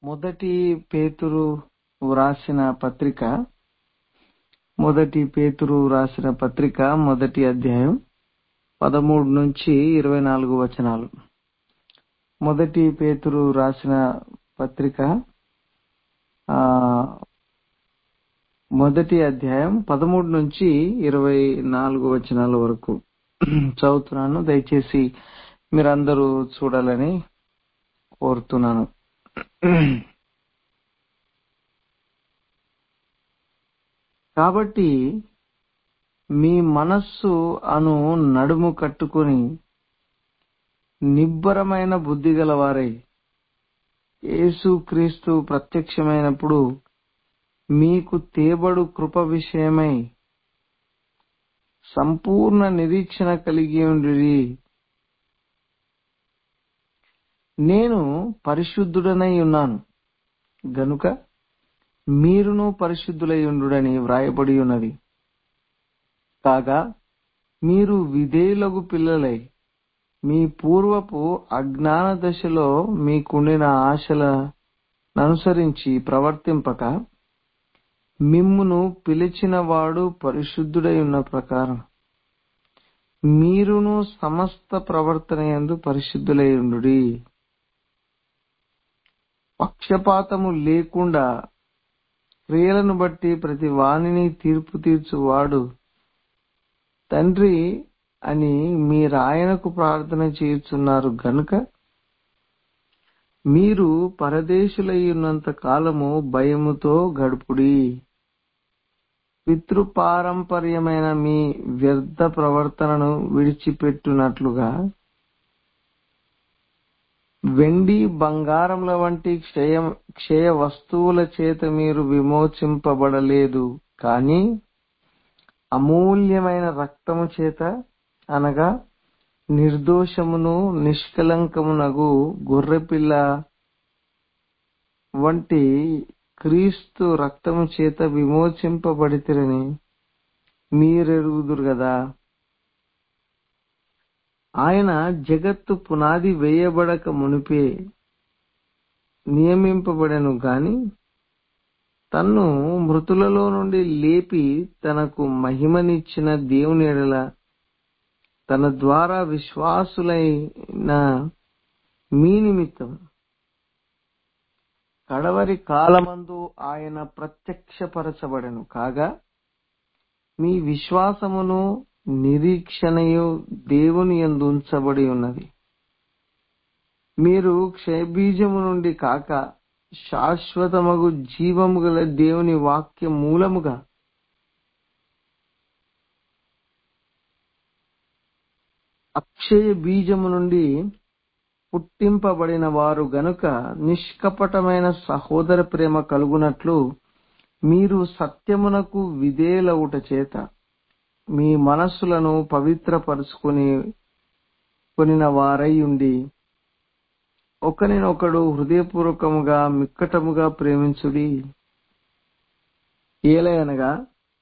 మొదటి పేతురు వ్రాసిన పత్రిక మొదటి పేతురు వ్రాసిన పత్రిక మొదటి అధ్యాయం పదమూడు నుంచి ఇరవై నాలుగు వచనాలు మొదటి పేతురు రాసిన పత్రిక ఆ మొదటి అధ్యాయం పదమూడు నుంచి ఇరవై నాలుగు వచనాల వరకు చదువుతున్నాను దయచేసి మీరందరూ చూడాలని కోరుతున్నాను కాబట్టి మీ మనస్సు అను నడుము కట్టుకొని నిబ్బరమైన బుద్ధి గలవారై యేసుక్రీస్తు ప్రత్యక్షమైనప్పుడు మీకు తేబడు కృప విషయమై సంపూర్ణ నిరీక్షణ కలిగి ఉండి నేను పరిశుద్ధుడనై ఉన్నాను గనుక మీరును పరిశుద్ధులై ఉండుడని వ్రాయబడి ఉన్నది కాగా మీరు విధేయులగు పిల్లలై మీ పూర్వపు అజ్ఞాన దశలో మీకుండిన ఆశలను అనుసరించి ప్రవర్తింపక మిమ్మును పిలిచిన వాడు పరిశుద్ధుడై ఉన్న ప్రకారం మీరును సమస్త ప్రవర్తన యందు పరిశుద్ధులై ఉండుడి పక్షపాతము లేకుండా క్రియలను బట్టి ప్రతి వాణిని తీర్పు తీర్చువాడు తండ్రి అని మీరాయనకు ప్రార్థన చేయుచున్నారు గనుక మీరు పరదేశులై ఉన్నంత కాలము భయముతో గడుపుడి పితృపారంపర్యమైన మీ వ్యర్థ ప్రవర్తనను విడిచిపెట్టునట్లుగా వెండి బంగారముల వంటి క్షయ క్షయ వస్తువుల చేత మీరు విమోచింపబడలేదు కానీ అమూల్యమైన రక్తము చేత అనగా నిర్దోషమును నిష్కలంకమునగు గొర్రెపిల్ల వంటి క్రీస్తు రక్తము చేత విమోచింపబడితిరని మీరెరుగుదురు గదా ఆయన జగత్తు పునాది వేయబడక మునిపే నియమింపబడెను గాని తన్ను మృతులలో నుండి లేపి తనకు మహిమనిచ్చిన దేవుని ఎడల తన ద్వారా విశ్వాసులైన మీ నిమిత్తం కడవరి కాలమందు ఆయన ప్రత్యక్షపరచబడెను కాగా మీ విశ్వాసమును నిరీక్షణయు దేవుని యందు ఉంచబడి ఉన్నది మీరు క్షయబీజము నుండి కాక శాశ్వతమగు జీవము గల దేవుని వాక్య మూలముగా అక్షయ బీజము నుండి పుట్టింపబడిన వారు గనుక నిష్కపటమైన సహోదర ప్రేమ కలుగునట్లు మీరు సత్యమునకు విధేయులవుట చేత మీ మనస్సులను పవిత్రపరుచుకుని కొనిన వారై ఉండి ఒకరినొకడు హృదయపూర్వకముగా మిక్కటముగా ప్రేమించుడి ఏలయనగా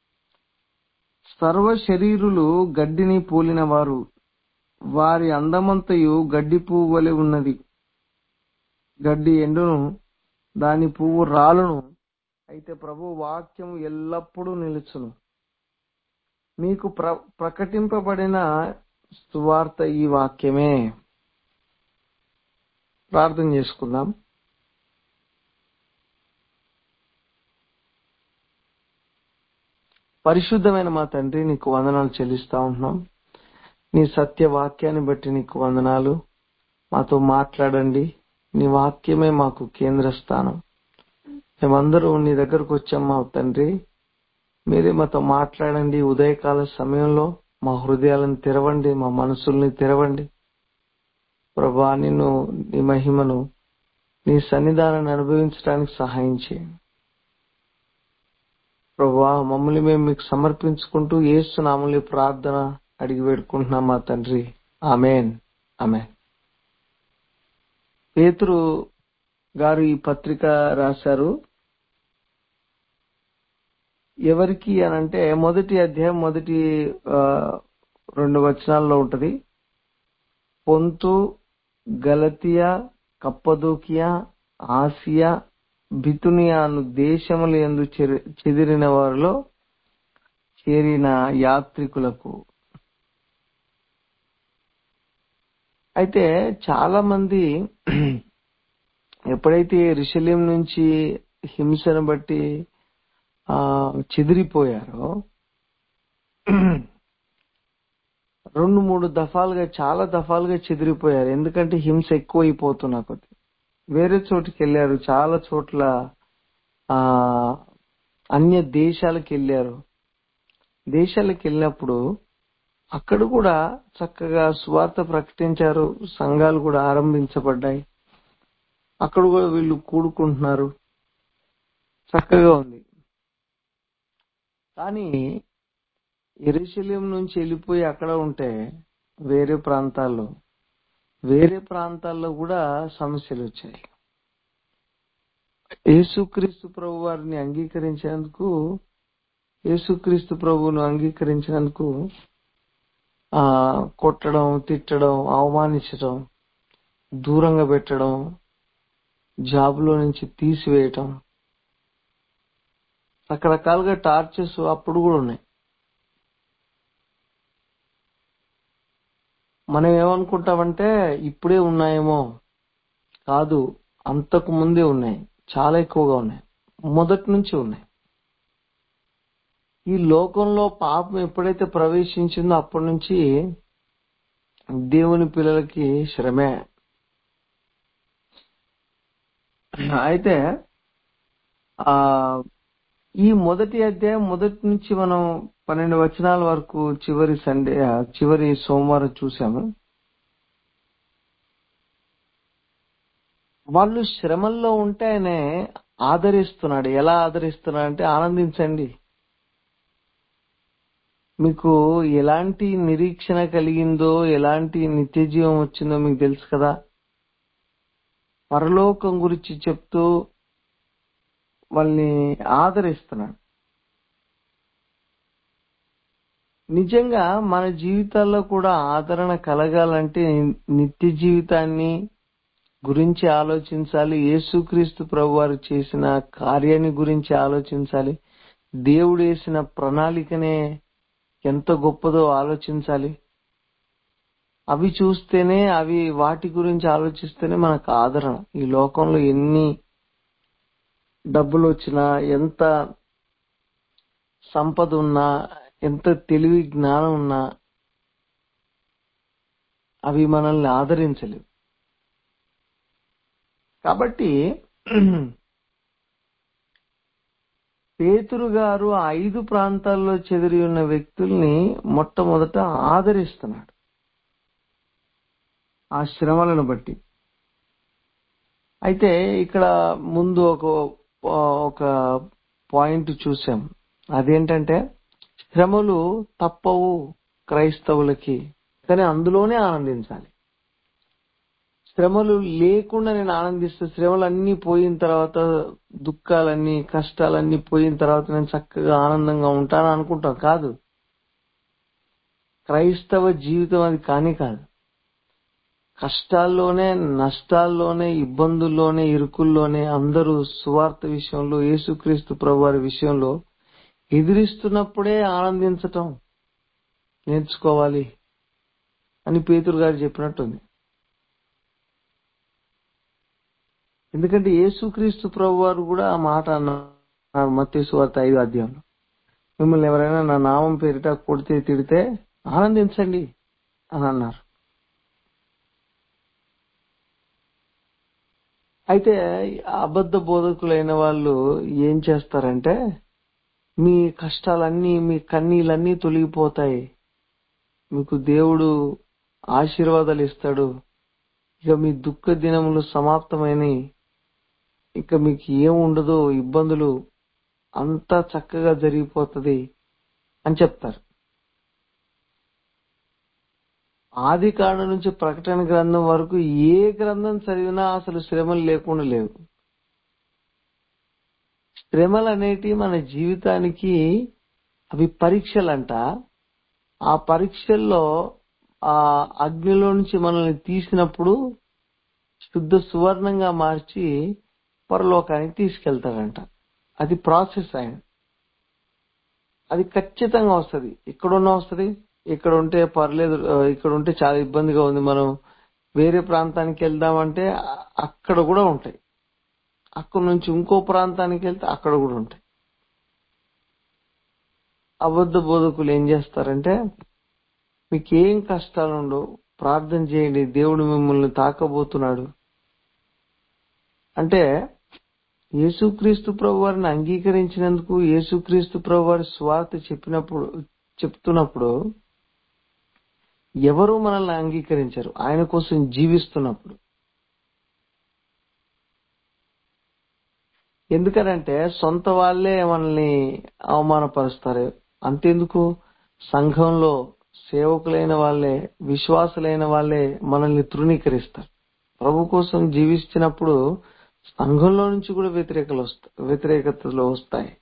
సర్వ శరీరులు గడ్డిని పోలిన వారు వారి అందమంతయు గడ్డి పువ్వు వలె ఉన్నది గడ్డి ఎండును దాని పువ్వు రాలును అయితే ప్రభు వాక్యం ఎల్లప్పుడూ నిలుచును మీకు ప్ర ప్రకటింపబడిన సువార్త ఈ వాక్యమే ప్రార్థన చేసుకుందాం పరిశుద్ధమైన మా తండ్రి నీకు వందనాలు చెల్లిస్తా ఉంటున్నాం నీ సత్య వాక్యాన్ని బట్టి నీకు వందనాలు మాతో మాట్లాడండి నీ వాక్యమే మాకు కేంద్ర స్థానం మేమందరూ నీ దగ్గరకు వచ్చాం మా తండ్రి మీరే మాతో మాట్లాడండి ఉదయకాల సమయంలో మా హృదయాలను తెరవండి మా మనసుల్ని తెరవండి ప్రభా నిన్ను నీ మహిమను నీ సన్నిధానాన్ని అనుభవించడానికి సహాయం చేయండి ప్రభా మమ్మల్ని మేము మీకు సమర్పించుకుంటూ ఏస్తున్నామని ప్రార్థన అడిగి వేడుకుంటున్నాం మా తండ్రి ఆమెన్ ఆమె పేతురు గారు ఈ పత్రిక రాశారు ఎవరికి అని అంటే మొదటి అధ్యాయం మొదటి రెండు వచనాల్లో ఉంటది పొంతు గలతియా కప్పదోకియా ఆసియా బితునియాను దేశముల యందు చెరి- చెదిరిన వారిలో చేరిన యాత్రికులకు అయితే చాలా మంది ఎప్పుడైతే రిషలేం నుంచి హింసను బట్టి ఆ చెదిరిపోయారో రెండు మూడు దఫాలుగా చాలా దఫాలుగా చెదిరిపోయారు ఎందుకంటే హింస ఎక్కువైపోతున్నా కొద్ది వేరే చోటుకి వెళ్ళారు చాలా చోట్ల ఆ అన్య దేశాలకు వెళ్ళారు దేశాలకు వెళ్ళినప్పుడు అక్కడ కూడా చక్కగా సువార్త ప్రకటించారు సంఘాలు కూడా ఆరంభించబడ్డాయి అక్కడ కూడా వీళ్ళు కూడుకుంటున్నారు చక్కగా ఉంది కానీ ఎరుశల్యం నుంచి వెళ్ళిపోయి అక్కడ ఉంటే వేరే ప్రాంతాల్లో వేరే ప్రాంతాల్లో కూడా సమస్యలు వచ్చాయి యేసుక్రీస్తు ప్రభు వారిని అంగీకరించేందుకు యేసుక్రీస్తు ప్రభువును అంగీకరించినందుకు ఆ కొట్టడం తిట్టడం అవమానించడం దూరంగా పెట్టడం జాబులో నుంచి తీసివేయటం రకరకాలుగా టార్చర్స్ అప్పుడు కూడా ఉన్నాయి మనం ఏమనుకుంటామంటే ఇప్పుడే ఉన్నాయేమో కాదు అంతకు ముందే ఉన్నాయి చాలా ఎక్కువగా ఉన్నాయి మొదటి నుంచి ఉన్నాయి ఈ లోకంలో పాపం ఎప్పుడైతే ప్రవేశించిందో అప్పటి నుంచి దేవుని పిల్లలకి శ్రమే అయితే ఆ ఈ మొదటి అధ్యాయం మొదటి నుంచి మనం పన్నెండు వచనాల వరకు చివరి సండే ఆ, చివరి సోమవారం చూసాము వాళ్ళు శ్రమల్లో ఉంటే ఆయన ఆదరిస్తున్నాడు ఎలా ఆదరిస్తున్నాడు అంటే ఆనందించండి మీకు ఎలాంటి నిరీక్షణ కలిగిందో ఎలాంటి నిత్య జీవం వచ్చిందో మీకు తెలుసు కదా పరలోకం గురించి చెప్తూ వాళ్ళని ఆదరిస్తున్నాడు నిజంగా మన జీవితాల్లో కూడా ఆదరణ కలగాలంటే నిత్య జీవితాన్ని గురించి ఆలోచించాలి యేసుక్రీస్తు ప్రభు వారు చేసిన కార్యాన్ని గురించి ఆలోచించాలి దేవుడు వేసిన ప్రణాళికనే ఎంత గొప్పదో ఆలోచించాలి అవి చూస్తేనే అవి వాటి గురించి ఆలోచిస్తేనే మనకు ఆదరణ ఈ లోకంలో ఎన్ని డబ్బులు వచ్చినా ఎంత సంపద ఉన్నా ఎంత తెలివి జ్ఞానం ఉన్నా అవి మనల్ని ఆదరించలేవు కాబట్టి పేతురు గారు ఆ ఐదు ప్రాంతాల్లో చెదిరి ఉన్న వ్యక్తుల్ని మొట్టమొదట ఆదరిస్తున్నాడు ఆ శ్రమలను బట్టి అయితే ఇక్కడ ముందు ఒక ఒక పాయింట్ చూసాం అదేంటంటే శ్రమలు తప్పవు క్రైస్తవులకి కానీ అందులోనే ఆనందించాలి శ్రమలు లేకుండా నేను ఆనందిస్తే శ్రమలు అన్ని పోయిన తర్వాత దుఃఖాలన్నీ కష్టాలన్నీ పోయిన తర్వాత నేను చక్కగా ఆనందంగా ఉంటాను అనుకుంటాం కాదు క్రైస్తవ జీవితం అది కానీ కాదు కష్టాల్లోనే నష్టాల్లోనే ఇబ్బందుల్లోనే ఇరుకుల్లోనే అందరూ సువార్త విషయంలో యేసుక్రీస్తు ప్రభు వారి విషయంలో ఎదిరిస్తున్నప్పుడే ఆనందించటం నేర్చుకోవాలి అని పేతురు గారు చెప్పినట్టుంది ఎందుకంటే యేసుక్రీస్తు ప్రభు వారు కూడా ఆ మాట అన్నారు మత్తే సువార్త ఐదు అధ్యాయంలో మిమ్మల్ని ఎవరైనా నా నామం పేరిట కొడితే తిడితే ఆనందించండి అని అన్నారు అయితే అబద్ధ బోధకులైన వాళ్ళు ఏం చేస్తారంటే మీ కష్టాలన్నీ మీ కన్నీళ్ళన్నీ తొలగిపోతాయి మీకు దేవుడు ఆశీర్వాదాలు ఇస్తాడు ఇక మీ దుఃఖ దినములు సమాప్తమైనవి ఇక మీకు ఏం ఉండదు ఇబ్బందులు అంతా చక్కగా జరిగిపోతది అని చెప్తారు ఆది కాండం నుంచి ప్రకటన గ్రంథం వరకు ఏ గ్రంథం చదివినా అసలు శ్రమలు లేకుండా లేవు శ్రమలు అనేటివి మన జీవితానికి అవి పరీక్షలంట ఆ పరీక్షల్లో ఆ అగ్నిలో నుంచి మనల్ని తీసినప్పుడు శుద్ధ సువర్ణంగా మార్చి పరలోకానికి తీసుకెళ్తాడంట అది ప్రాసెస్ ఆయన అది ఖచ్చితంగా వస్తుంది ఇక్కడున్న వస్తుంది ఇక్కడ ఉంటే పర్లేదు ఆ, ఇక్కడ ఉంటే చాలా ఇబ్బందిగా ఉంది మనం వేరే ప్రాంతానికి వెళ్దామంటే అ- అక్కడ కూడా ఉంటాయి అక్కడ నుంచి ఇంకో ప్రాంతానికి వెళ్తే అక్కడ కూడా ఉంటాయి అబద్ధ బోధకులు ఏం చేస్తారంటే మీకు ఏం కష్టాలు ఉండవు ప్రార్థన చేయండి దేవుడు మిమ్మల్ని తాకబోతున్నాడు అంటే యేసుక్రీస్తు ప్రభు వారిని అంగీకరించినందుకు యేసుక్రీస్తు ప్రభు వారి స్వార్థ చెప్పినప్పుడు చెప్తున్నప్పుడు ఎవరు మనల్ని అంగీకరించరు ఆయన కోసం జీవిస్తున్నప్పుడు ఎందుకనంటే సొంత వాళ్ళే మనల్ని అవమానపరుస్తారు అంతెందుకు సంఘంలో సేవకులైన వాళ్ళే విశ్వాసులైన వాళ్ళే మనల్ని తృణీకరిస్తారు ప్రభు కోసం జీవిస్తున్నప్పుడు సంఘంలో నుంచి కూడా వ్యతిరేకలు వస్తాయి వ్యతిరేకతలు వస్తాయి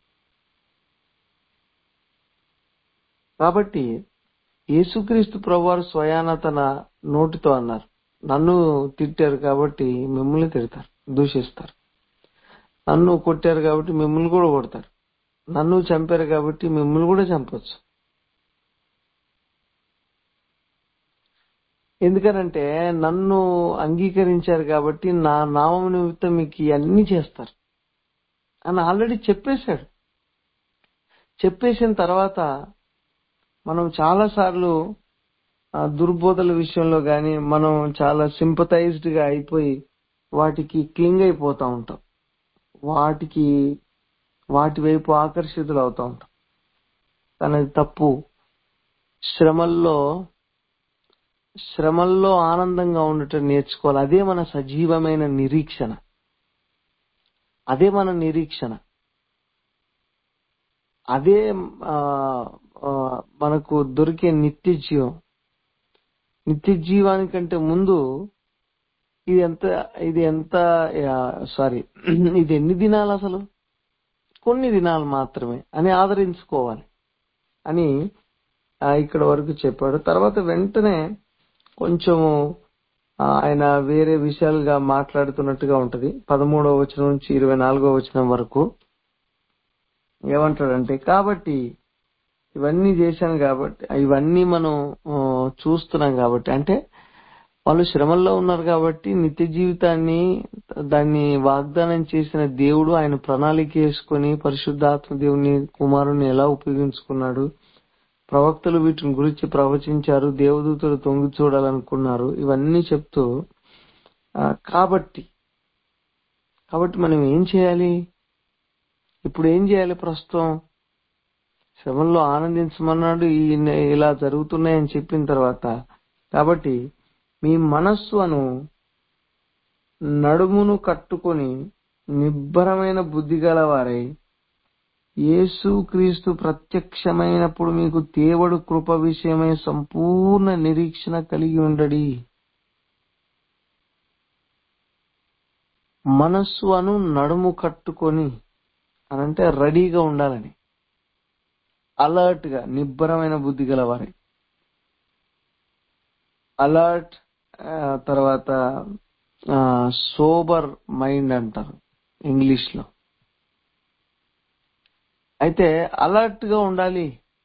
కాబట్టి యేసుక్రీస్తు ప్రభువారు స్వయాన తన నోటితో అన్నారు నన్ను తిట్టారు కాబట్టి మిమ్మల్ని తిడతారు దూషిస్తారు నన్ను కొట్టారు కాబట్టి మిమ్మల్ని కూడా కొడతారు నన్ను చంపారు కాబట్టి మిమ్మల్ని కూడా చంపొచ్చు ఎందుకనంటే నన్ను అంగీకరించారు కాబట్టి నా నామం నిమిత్తం మీకు ఇవన్నీ చేస్తారు అని ఆల్రెడీ చెప్పేశాడు చెప్పేసిన తర్వాత మనం చాలా సార్లు దుర్బోధల విషయంలో గాని మనం చాలా సింపథైజ్డ్ గా అయిపోయి వాటికి క్లింగ్ అయిపోతా ఉంటాం వాటికి వాటి వైపు ఆకర్షితులు అవుతా ఉంటాం కానీ అది తప్పు శ్రమల్లో శ్రమల్లో ఆనందంగా ఉండటం నేర్చుకోవాలి అదే మన సజీవమైన నిరీక్షణ అదే మన నిరీక్షణ అదే ఆ, ఆ, మనకు దొరికే నిత్య జీవం నిత్య జీవానికంటే ముందు ఇది ఎంత ఇది ఎంత సారీ ఇది ఎన్ని దినాలు అసలు కొన్ని దినాలు మాత్రమే అని ఆదరించుకోవాలి అని ఆ, ఇక్కడ వరకు చెప్పాడు తర్వాత వెంటనే కొంచెము ఆ, ఆయన వేరే విషయాలుగా మాట్లాడుతున్నట్టుగా ఉంటది పదమూడవ వచనం నుంచి ఇరవై నాలుగో వచనం వరకు ఏమంటాడంటే కాబట్టి ఇవన్నీ చేశాను కాబట్టి ఇవన్నీ మనం ఆ, చూస్తున్నాం కాబట్టి అంటే వాళ్ళు శ్రమల్లో ఉన్నారు కాబట్టి నిత్య జీవితాన్ని దాన్ని వాగ్దానం చేసిన దేవుడు ఆయన ప్రణాళిక వేసుకొని పరిశుద్ధాత్మ దేవుని కుమారుని ఎలా ఉపయోగించుకున్నాడు ప్రవక్తలు వీటిని గురించి ప్రవచించారు దేవదూతలు తొంగి చూడాలనుకున్నారు ఇవన్నీ చెప్తూ ఆ, కాబట్టి కాబట్టి మనం ఏం చేయాలి ఇప్పుడు ఏం చేయాలి ప్రస్తుతం శ్రమంలో ఆనందించమన్నాడు ఈ ఇలా జరుగుతున్నాయని చెప్పిన తర్వాత కాబట్టి మీ మనస్సు అను నడుమును కట్టుకొని నిబ్బరమైన బుద్ధి గలవారై యేసు క్రీస్తు ప్రత్యక్షమైనప్పుడు మీకు దేవుడు కృప విషయమై సంపూర్ణ నిరీక్షణ కలిగి ఉండడి మనస్సు అను నడుము కట్టుకొని అనంటే రెడీగా ఉండాలని అలర్ట్ గా నిబ్బరమైన బుద్ధి గలవారి అలర్ట్ తర్వాత సోబర్ మైండ్ అంటారు ఇంగ్లీష్ లో అయితే అలర్ట్ గా ఉండాలి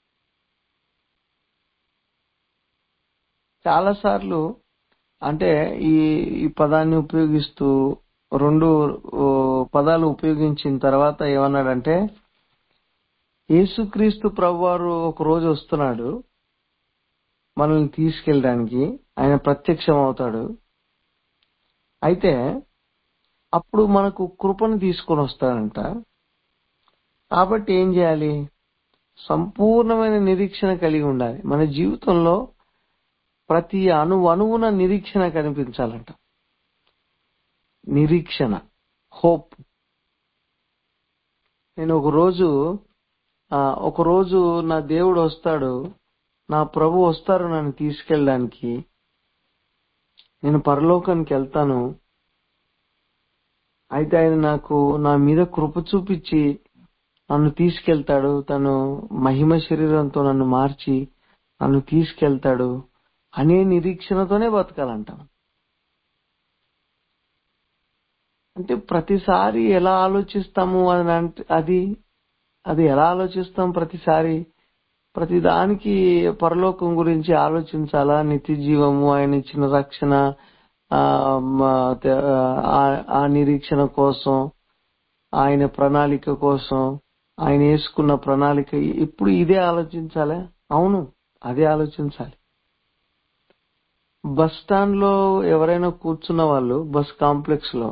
చాలా సార్లు అంటే ఈ ఈ పదాన్ని ఉపయోగిస్తూ రెండు ఓ, పదాలు ఉపయోగించిన తర్వాత ఏమన్నాడంటే యేసుక్రీస్తు ప్రభువారు ఒక రోజు వస్తున్నాడు మనల్ని తీసుకెళ్ళడానికి ఆయన ప్రత్యక్షం అవుతాడు అయితే అప్పుడు మనకు కృపను తీసుకొని వస్తాడంట కాబట్టి ఏం చేయాలి సంపూర్ణమైన నిరీక్షణ కలిగి ఉండాలి మన జీవితంలో ప్రతి అణు అణువున నిరీక్షణ కనిపించాలంట నిరీక్షణ హోప్ నేను ఒక రోజు ఆ, ఒక రోజు నా దేవుడు వస్తాడు నా ప్రభు వస్తారు నన్ను తీసుకెళ్ళడానికి నేను పరలోకానికి వెళ్తాను అయితే ఆయన నాకు నా మీద కృప చూపించి నన్ను తీసుకెళ్తాడు తను మహిమ శరీరంతో నన్ను మార్చి నన్ను తీసుకెళ్తాడు అనే నిరీక్షణతోనే బతకాలంట అంటే ప్రతిసారి ఎలా ఆలోచిస్తాము అని అంటే అది అది ఎలా ఆలోచిస్తాం ప్రతిసారి ప్రతిదానికి పరలోకం గురించి ఆలోచించాలా నిత్య జీవము ఆయన ఇచ్చిన రక్షణ ఆ, మ- త- ఆ- ఆ నిరీక్షణ కోసం ఆయన ప్రణాళిక కోసం ఆయన వేసుకున్న ప్రణాళిక ఇప్పుడు ఇదే ఆలోచించాలా అవును అదే ఆలోచించాలి బస్ స్టాండ్ లో ఎవరైనా కూర్చున్న వాళ్ళు బస్ కాంప్లెక్స్ లో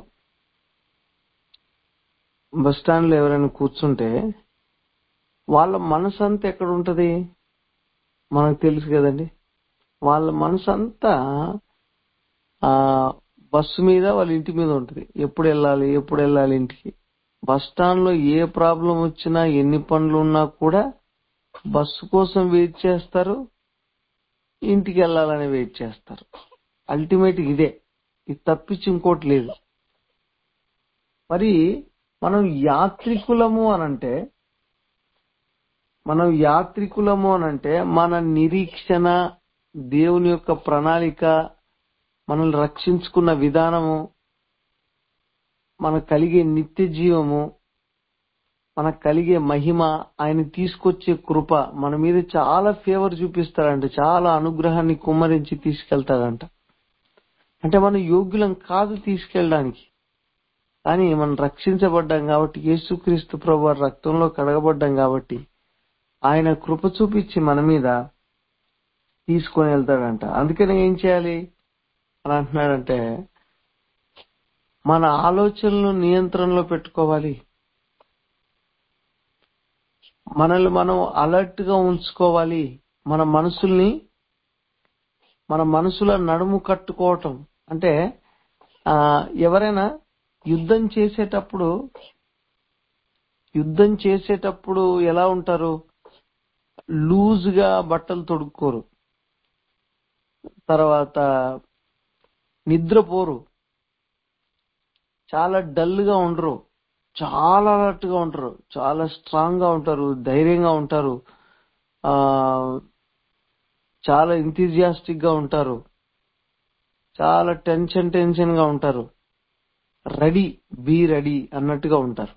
బస్ స్టాండ్ లో ఎవరైనా కూర్చుంటే వాళ్ళ మనసు అంతా ఎక్కడ ఉంటది మనకు తెలుసు కదండి వాళ్ళ మనసు అంతా ఆ బస్సు మీద వాళ్ళ ఇంటి మీద ఉంటది ఎప్పుడు వెళ్ళాలి ఎప్పుడు వెళ్ళాలి ఇంటికి బస్ స్టాండ్ లో ఏ ప్రాబ్లం వచ్చినా ఎన్ని పనులు ఉన్నా కూడా బస్సు కోసం వెయిట్ చేస్తారు ఇంటికి వెళ్ళాలని వెయిట్ చేస్తారు అల్టిమేట్ ఇదే ఇది తప్పించి ఇంకోటి లేదు మరి మనం యాత్రికులము అనంటే మనం యాత్రికులము అనంటే మన నిరీక్షణ దేవుని యొక్క ప్రణాళిక మనల్ని రక్షించుకున్న విధానము మనకు కలిగే నిత్య జీవము మనకు కలిగే మహిమ ఆయన తీసుకొచ్చే కృప మన మీద చాలా ఫేవర్ చూపిస్తాడంట చాలా అనుగ్రహాన్ని కుమ్మరించి తీసుకెళ్తాడంట అంటే మనం యోగ్యులం కాదు తీసుకెళ్ళడానికి కానీ మనం రక్షించబడ్డాం కాబట్టి యేసుక్రీస్తు ప్రభు వారి రక్తంలో కడగబడ్డాం కాబట్టి ఆయన కృప చూపించి మన మీద తీసుకొని వెళ్తాడంట అందుకని ఏం చేయాలి అని అంటున్నాడంటే మన ఆలోచనలను నియంత్రణలో పెట్టుకోవాలి మనల్ని మనం అలర్ట్ గా ఉంచుకోవాలి మన మనసుల్ని మన మనసుల నడుము కట్టుకోవటం అంటే ఆ ఎవరైనా యుద్ధం చేసేటప్పుడు యుద్ధం చేసేటప్పుడు ఎలా ఉంటారు లూజ్ గా బట్టలు తొడుక్కోరు తర్వాత నిద్రపోరు చాలా డల్ గా ఉండరు చాలా అలర్ట్ గా ఉంటారు చాలా స్ట్రాంగ్ గా ఉంటారు ధైర్యంగా ఉంటారు ఆ చాలా ఇంథిజియాస్టిక్ గా ఉంటారు చాలా టెన్షన్ టెన్షన్ గా ఉంటారు రెడీ బీ రెడీ అన్నట్టుగా ఉంటారు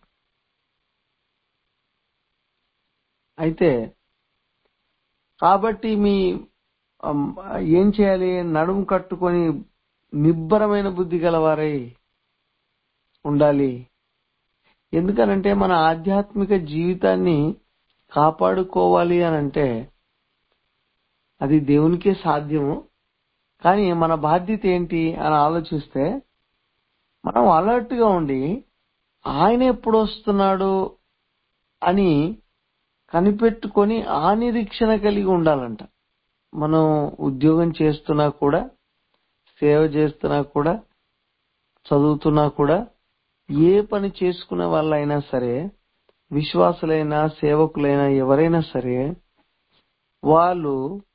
అయితే కాబట్టి మీ అమ్, ఏం చేయాలి నడుము కట్టుకొని నిబ్బరమైన బుద్ధి గలవారై ఉండాలి ఎందుకనంటే మన ఆధ్యాత్మిక జీవితాన్ని కాపాడుకోవాలి అని అంటే అది దేవునికే సాధ్యము కానీ మన బాధ్యత ఏంటి అని ఆలోచిస్తే మనం అలర్ట్ గా ఉండి ఆయన ఎప్పుడు వస్తున్నాడు అని కనిపెట్టుకొని ఆ నిరీక్షణ కలిగి ఉండాలంట మనం ఉద్యోగం చేస్తున్నా కూడా సేవ చేస్తున్నా కూడా చదువుతున్నా కూడా ఏ పని చేసుకునే వాళ్ళైనా సరే విశ్వాసులైనా సేవకులైనా ఎవరైనా సరే వాళ్ళు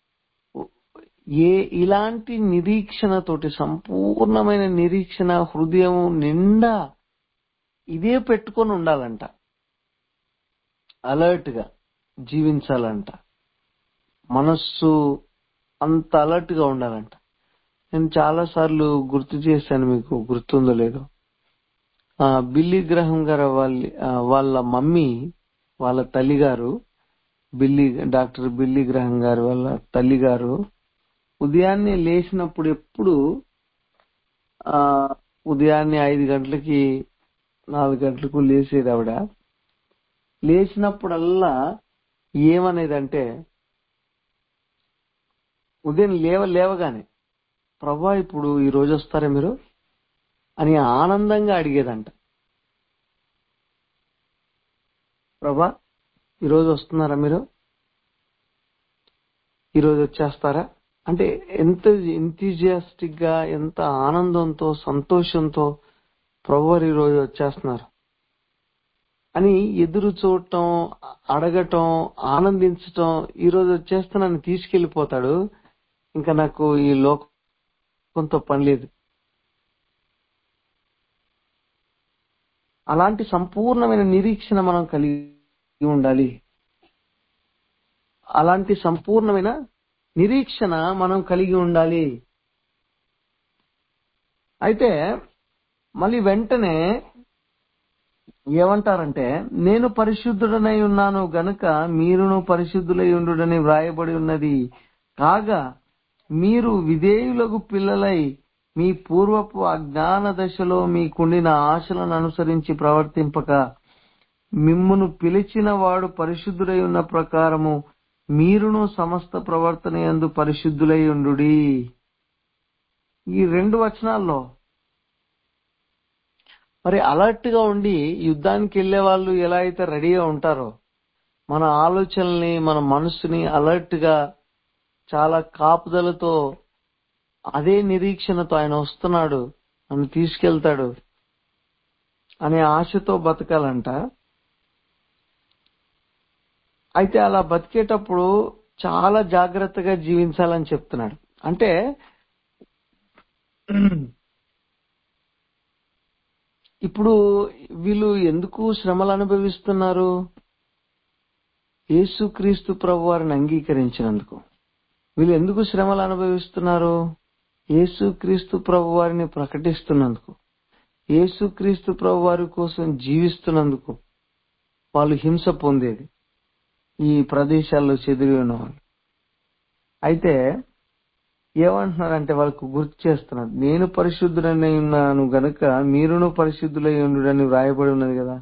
ఏ ఇలాంటి నిరీక్షణతోటి సంపూర్ణమైన నిరీక్షణ హృదయం నిండా ఇదే పెట్టుకొని ఉండాలంట అలర్ట్ గా జీవించాలంట మనస్సు అంత అలర్ట్ గా ఉండాలంట నేను చాలా సార్లు గుర్తు చేశాను మీకు గుర్తుందో లేదో ఆ బిల్లీ గ్రహం గారు వాళ్ళ ఆ, వాళ్ళ మమ్మీ వాళ్ళ తల్లి గారు బిల్లీ డాక్టర్ బిల్లీ గ్రహం గారు వాళ్ళ తల్లి గారు ఉదయాన్నే లేచినప్పుడు ఎప్పుడు ఆ ఉదయాన్నే ఐదు గంటలకి నాలుగు గంటలకు లేచేది ఆవిడ లేచినప్పుడల్లా ఏమనేదంటే ఉదయం లేవ లేవగానే ప్రభా ఇప్పుడు ఈ రోజు వస్తారా మీరు అని ఆనందంగా అడిగేదంట ప్రభా ఈరోజు వస్తున్నారా మీరు ఈరోజు వచ్చేస్తారా అంటే ఎంత ఎంతజియాస్టిక్ గా ఎంత ఆనందంతో సంతోషంతో ప్రభు ఈ రోజు వచ్చేస్తున్నారు అని ఎదురు చూడటం అడగటం ఆనందించటం ఈ రోజు వచ్చేస్తే నన్ను తీసుకెళ్లిపోతాడు ఇంకా నాకు ఈ లోకంతో పని లేదు అలాంటి సంపూర్ణమైన నిరీక్షణ మనం కలిగి ఉండాలి అలాంటి సంపూర్ణమైన నిరీక్షణ మనం కలిగి ఉండాలి అయితే మళ్ళీ వెంటనే ఏమంటారంటే నేను పరిశుద్ధుడనై ఉన్నాను గనుక మీరును పరిశుద్ధులై ఉండుడని వ్రాయబడి ఉన్నది కాగా మీరు విధేయులకు పిల్లలై మీ పూర్వపు అజ్ఞాన దశలో మీకుండిన ఆశలను అనుసరించి ప్రవర్తింపక మిమ్మును పిలిచిన వాడు పరిశుద్ధుడై ఉన్న ప్రకారము మీరును సమస్త ప్రవర్తన యందు పరిశుద్ధులై ఉండుడి ఈ రెండు వచనాల్లో మరి అలర్ట్ గా ఉండి యుద్ధానికి వెళ్లే వాళ్ళు ఎలా అయితే రెడీగా ఉంటారో మన ఆలోచనల్ని మన మనసుని అలర్ట్ గా చాలా కాపుదలతో అదే నిరీక్షణతో ఆయన వస్తున్నాడు నన్ను తీసుకెళ్తాడు అనే ఆశతో బతకాలంట అయితే అలా బతికేటప్పుడు చాలా జాగ్రత్తగా జీవించాలని చెప్తున్నాడు అంటే ఇప్పుడు వీళ్ళు ఎందుకు శ్రమలు అనుభవిస్తున్నారు యేసుక్రీస్తు ప్రభు వారిని అంగీకరించినందుకు వీళ్ళు ఎందుకు శ్రమలు అనుభవిస్తున్నారు యేసుక్రీస్తు ప్రభు వారిని ప్రకటిస్తున్నందుకు యేసుక్రీస్తు ప్రభు వారి కోసం జీవిస్తున్నందుకు వాళ్ళు హింస పొందేది ఈ ప్రదేశాల్లో చెదిరి ఉన్నవాళ్ళు అయితే ఏమంటున్నారంటే వాళ్ళకు గుర్తు చేస్తున్నారు నేను పరిశుద్ధుడనై ఉన్నాను గనుక మీరును పరిశుద్ధులై ఉండుడని వ్రాయబడి ఉన్నది కదా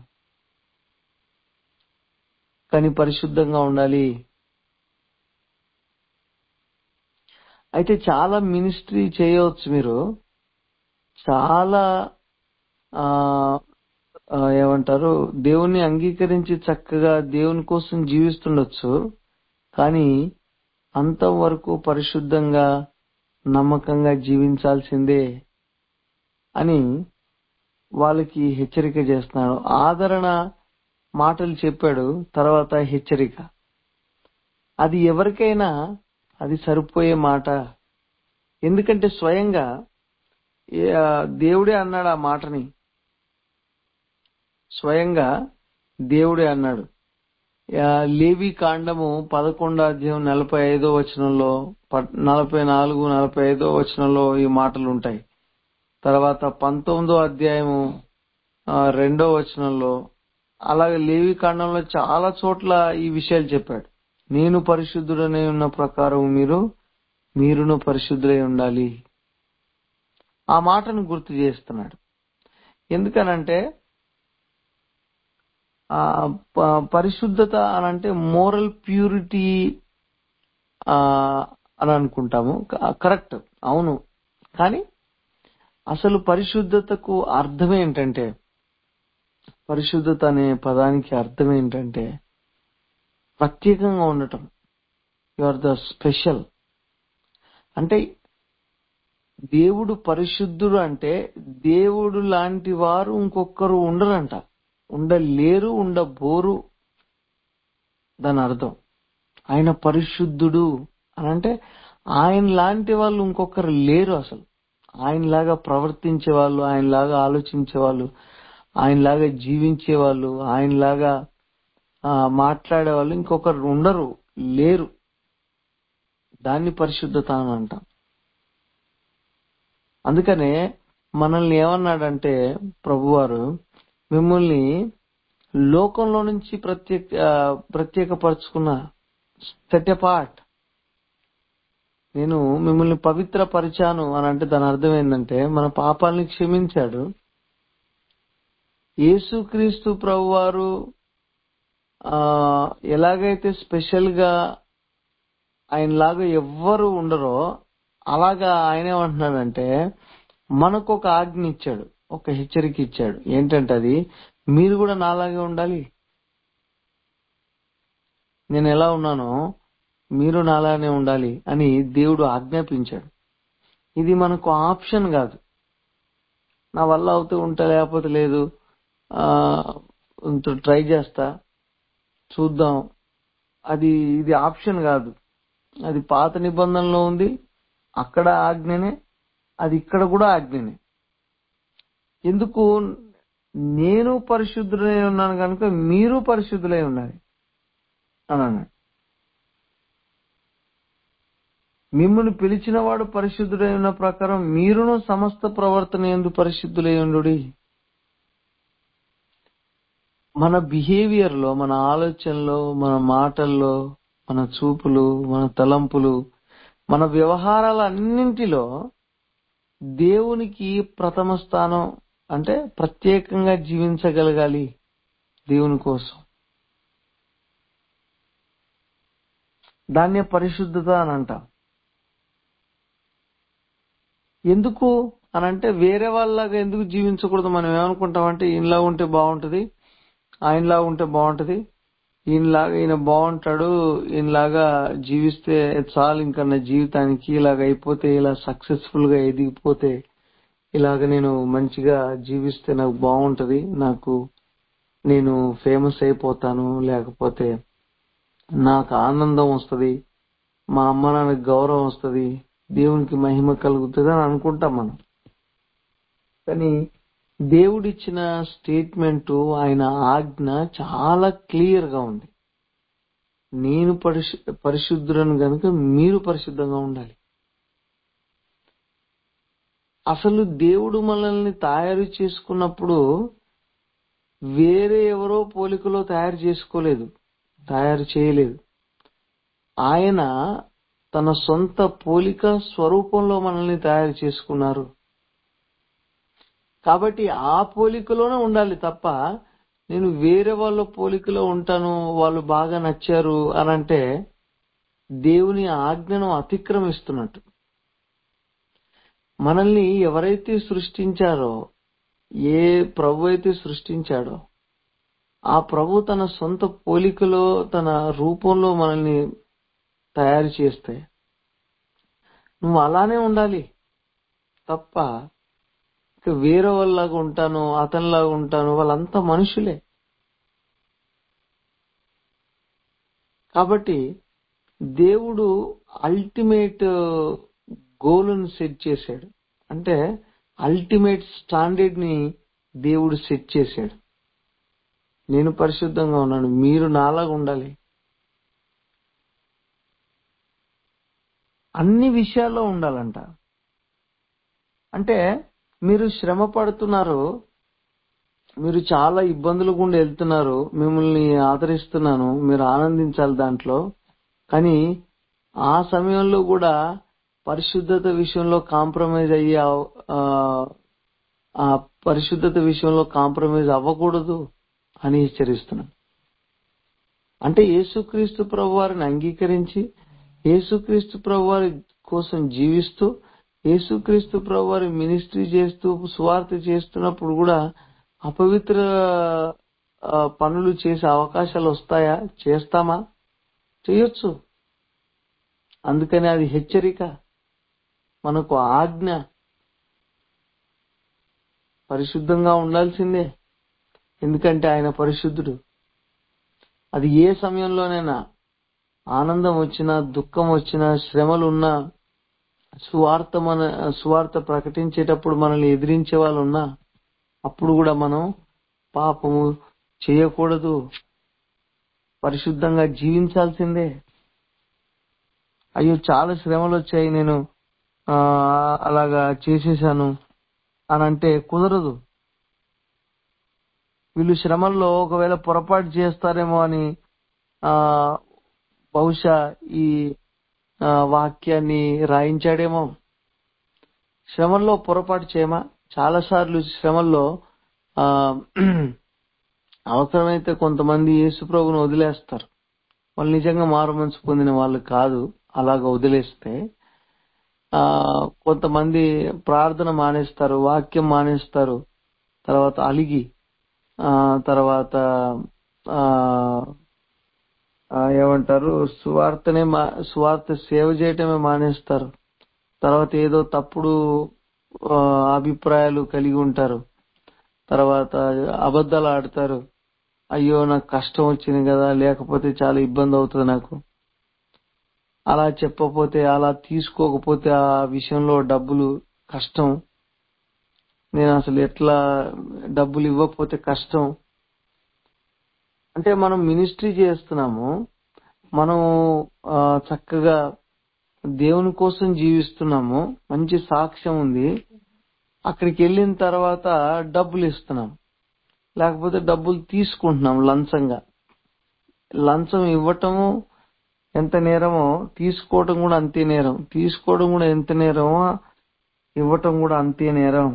కానీ పరిశుద్ధంగా ఉండాలి అయితే చాలా మినిస్ట్రీ చేయవచ్చు మీరు చాలా ఆ ఆ, ఏమంటారు దేవుణ్ణి అంగీకరించి చక్కగా దేవుని కోసం జీవిస్తుండొచ్చు కానీ అంతం వరకు పరిశుద్ధంగా నమ్మకంగా జీవించాల్సిందే అని వాళ్ళకి హెచ్చరిక చేస్తున్నాడు ఆదరణ మాటలు చెప్పాడు తర్వాత హెచ్చరిక అది ఎవరికైనా అది సరిపోయే మాట ఎందుకంటే స్వయంగా ఏ- ఆ, దేవుడే అన్నాడు ఆ మాటని స్వయంగా దేవుడే అన్నాడు ఆ, లేవి కాండము పదకొండో అధ్యాయం నలభై ఐదో వచనంలో ప- నలభై నాలుగు నలభై ఐదో వచనంలో ఈ మాటలు ఉంటాయి తర్వాత పంతొమ్మిదో అధ్యాయము ఆ, రెండో వచనంలో అలాగే లేవి కాండంలో చాలా చోట్ల ఈ విషయాలు చెప్పాడు నేను పరిశుద్ధుడనే ఉన్న ప్రకారం మీరు మీరును పరిశుద్ధులై ఉండాలి ఆ మాటను గుర్తు చేస్తున్నాడు ఎందుకనంటే ఆ ప- పరిశుద్ధత అని అంటే మోరల్ ప్యూరిటీ అని అనుకుంటాము క- కరెక్ట్ అవును కానీ అసలు పరిశుద్ధతకు అర్థం ఏంటంటే పరిశుద్ధత అనే పదానికి అర్థం ఏంటంటే ప్రత్యేకంగా ఉండటం యు ఆర్ ద స్పెషల్ అంటే దేవుడు పరిశుద్ధుడు అంటే దేవుడు లాంటి వారు ఇంకొకరు ఉండరంట ఉండలేరు ఉండబోరు దాని అర్థం ఆయన పరిశుద్ధుడు అని అంటే ఆయన లాంటి వాళ్ళు ఇంకొకరు లేరు అసలు ఆయనలాగా ప్రవర్తించే వాళ్ళు ఆయనలాగా ఆలోచించే వాళ్ళు ఆయనలాగా జీవించే వాళ్ళు ఆయనలాగా ఆ, మాట్లాడే వాళ్ళు ఇంకొకరు ఉండరు లేరు దాన్ని పరిశుద్ధత అని అంటాం అందుకనే మనల్ని ఏమన్నాడంటే ప్రభువారు మిమ్మల్ని లోకంలో నుంచి ప్రత్యేక ఆ, ప్రత్యేకపరుచుకున్న సెట్ పార్ట్ నేను మిమ్మల్ని పవిత్ర పరిచాను అని అంటే దాని అర్థం ఏంటంటే మన పాపాలని క్షమించాడు యేసుక్రీస్తు ప్రభువారు ఆ ఎలాగైతే స్పెషల్ గా ఆయనలాగా ఎవ్వరు ఉండరో అలాగా ఆయన ఏమంటున్నాడంటే మనకు ఒక ఆజ్ఞ ఇచ్చాడు ఒక హెచ్చరిక ఇచ్చాడు ఏంటంటే అది మీరు కూడా నాలాగే ఉండాలి నేను ఎలా ఉన్నానో మీరు నాలానే ఉండాలి అని దేవుడు ఆజ్ఞాపించాడు ఇది మనకు ఆప్షన్ కాదు నా వల్ల అవుతూ ఉంటా లేకపోతే లేదు ఆ ట్రై చేస్తా చూద్దాం అది ఇది ఆప్షన్ కాదు అది పాత నిబంధనలో ఉంది అక్కడ ఆజ్ఞనే అది ఇక్కడ కూడా ఆజ్ఞనే ఎందుకు నేను పరిశుద్ధులై ఉన్నాను కనుక మీరు పరిశుద్ధులై ఉండాలి అని అన్నాడు మిమ్మల్ని పిలిచినవాడు పరిశుద్ధుడై ఉన్న ప్రకారం మీరును సమస్త ప్రవర్తన ఎందు పరిశుద్ధులై ఉండుడి మన బిహేవియర్ లో మన ఆలోచనలో మన మాటల్లో మన చూపులు మన తలంపులు మన వ్యవహారాలన్నింటిలో దేవునికి ప్రథమ స్థానం అంటే ప్రత్యేకంగా జీవించగలగాలి దేవుని కోసం దాన్నే పరిశుద్ధత అని అంటాం ఎందుకు అని అంటే వేరే వాళ్ళలాగా ఎందుకు జీవించకూడదు మనం ఏమనుకుంటామంటే ఈయనలా ఉంటే బాగుంటది ఆయనలా ఉంటే బాగుంటది ఈయనలాగా ఈయన బాగుంటాడు ఈయనలాగా జీవిస్తే చాలు ఇంకా నా జీవితానికి ఇలాగ అయిపోతే ఇలా సక్సెస్ఫుల్ గా ఎదిగిపోతే ఇలాగ నేను మంచిగా జీవిస్తే నాకు బాగుంటది నాకు నేను ఫేమస్ అయిపోతాను లేకపోతే నాకు ఆనందం వస్తది మా అమ్మ నాన్నకి గౌరవం వస్తది దేవునికి మహిమ కలుగుతుంది అని అనుకుంటాం మనం కానీ దేవుడిచ్చిన స్టేట్మెంట్ ఆయన ఆజ్ఞ చాలా క్లియర్ గా ఉంది నేను పరిశు పరిశుద్ధులను గనుక మీరు పరిశుద్ధంగా ఉండాలి అసలు దేవుడు మనల్ని తయారు చేసుకున్నప్పుడు వేరే ఎవరో పోలికలో తయారు చేసుకోలేదు తయారు చేయలేదు ఆయన తన సొంత పోలిక స్వరూపంలో మనల్ని తయారు చేసుకున్నారు కాబట్టి ఆ పోలికలోనే ఉండాలి తప్ప నేను వేరే వాళ్ళ పోలికలో ఉంటాను వాళ్ళు బాగా నచ్చారు అని అంటే దేవుని ఆజ్ఞను అతిక్రమిస్తున్నట్టు మనల్ని ఎవరైతే సృష్టించారో ఏ ప్రభు అయితే సృష్టించాడో ఆ ప్రభు తన సొంత పోలికలో తన రూపంలో మనల్ని తయారు చేస్తే నువ్వు అలానే ఉండాలి తప్ప ఇక వేరే వాళ్ళలాగా ఉంటాను అతనిలాగా ఉంటాను వాళ్ళంతా మనుషులే కాబట్టి దేవుడు అల్టిమేట్ గోల్ని సెట్ చేశాడు అంటే అల్టిమేట్ స్టాండర్డ్ ని దేవుడు సెట్ చేశాడు నేను పరిశుద్ధంగా ఉన్నాను మీరు నాలాగా ఉండాలి అన్ని విషయాల్లో ఉండాలంట అంటే మీరు శ్రమ పడుతున్నారు మీరు చాలా ఇబ్బందులు గుండా వెళ్తున్నారు మిమ్మల్ని ఆదరిస్తున్నాను మీరు ఆనందించాలి దాంట్లో కానీ ఆ సమయంలో కూడా పరిశుద్ధత విషయంలో కాంప్రమైజ్ అయ్యే అవ- ఆ, ఆ పరిశుద్ధత విషయంలో కాంప్రమైజ్ అవ్వకూడదు అని హెచ్చరిస్తున్నాను అంటే యేసుక్రీస్తు ప్రభు వారిని అంగీకరించి యేసుక్రీస్తు ప్రభు వారి కోసం జీవిస్తూ యేసుక్రీస్తు ప్రభు వారి మినిస్ట్రీ చేస్తూ సువార్త చేస్తున్నప్పుడు కూడా అపవిత్ర ఆ, పనులు చేసే అవకాశాలు వస్తాయా చేస్తామా చేయొచ్చు అందుకని అది హెచ్చరిక మనకు ఆజ్ఞ పరిశుద్ధంగా ఉండాల్సిందే ఎందుకంటే ఆయన పరిశుద్ధుడు అది ఏ సమయంలోనైనా ఆనందం వచ్చినా దుఃఖం వచ్చినా శ్రమలున్నా సువార్త మన సువార్త ప్రకటించేటప్పుడు మనల్ని ఎదిరించే వాళ్ళు ఉన్నా అప్పుడు కూడా మనం పాపము చేయకూడదు పరిశుద్ధంగా జీవించాల్సిందే అయ్యో చాలా శ్రమలు వచ్చాయి నేను ఆ, అలాగా చేసేసాను అని అంటే కుదరదు వీళ్ళు శ్రమల్లో ఒకవేళ పొరపాటు చేస్తారేమో అని ఆ బహుశా ఈ ఆ, వాక్యాన్ని రాయించాడేమో శ్రమల్లో పొరపాటు చేయమా చాలా సార్లు శ్రమల్లో ఆ అవసరమైతే కొంతమంది యేసు ప్రభుని వదిలేస్తారు వాళ్ళు నిజంగా మారు మనసు పొందిన వాళ్ళు కాదు అలాగ వదిలేస్తే ఆ కొంతమంది ప్రార్థన మానేస్తారు వాక్యం మానేస్తారు తర్వాత అలిగి ఆ తర్వాత ఆ ఆ, ఏమంటారు సువార్తనే మా సువార్త సేవ చేయటమే మానేస్తారు తర్వాత ఏదో తప్పుడు ఆ, అభిప్రాయాలు కలిగి ఉంటారు తర్వాత అబద్ధాలు ఆడతారు అయ్యో నాకు కష్టం వచ్చింది కదా లేకపోతే చాలా ఇబ్బంది అవుతుంది నాకు అలా చెప్పకపోతే అలా తీసుకోకపోతే ఆ విషయంలో డబ్బులు కష్టం నేను అసలు ఎట్లా డబ్బులు ఇవ్వకపోతే కష్టం అంటే మనం మినిస్ట్రీ చేస్తున్నాము మనం ఆ, చక్కగా దేవుని కోసం జీవిస్తున్నాము మంచి సాక్ష్యం ఉంది అక్కడికి వెళ్ళిన తర్వాత డబ్బులు ఇస్తున్నాం లేకపోతే డబ్బులు తీసుకుంటున్నాం లంచంగా లంచం ఇవ్వటము ఎంత నేరమో తీసుకోవడం కూడా అంతే నేరం తీసుకోవడం కూడా ఎంత నేరమో ఇవ్వటం కూడా అంతే నేరం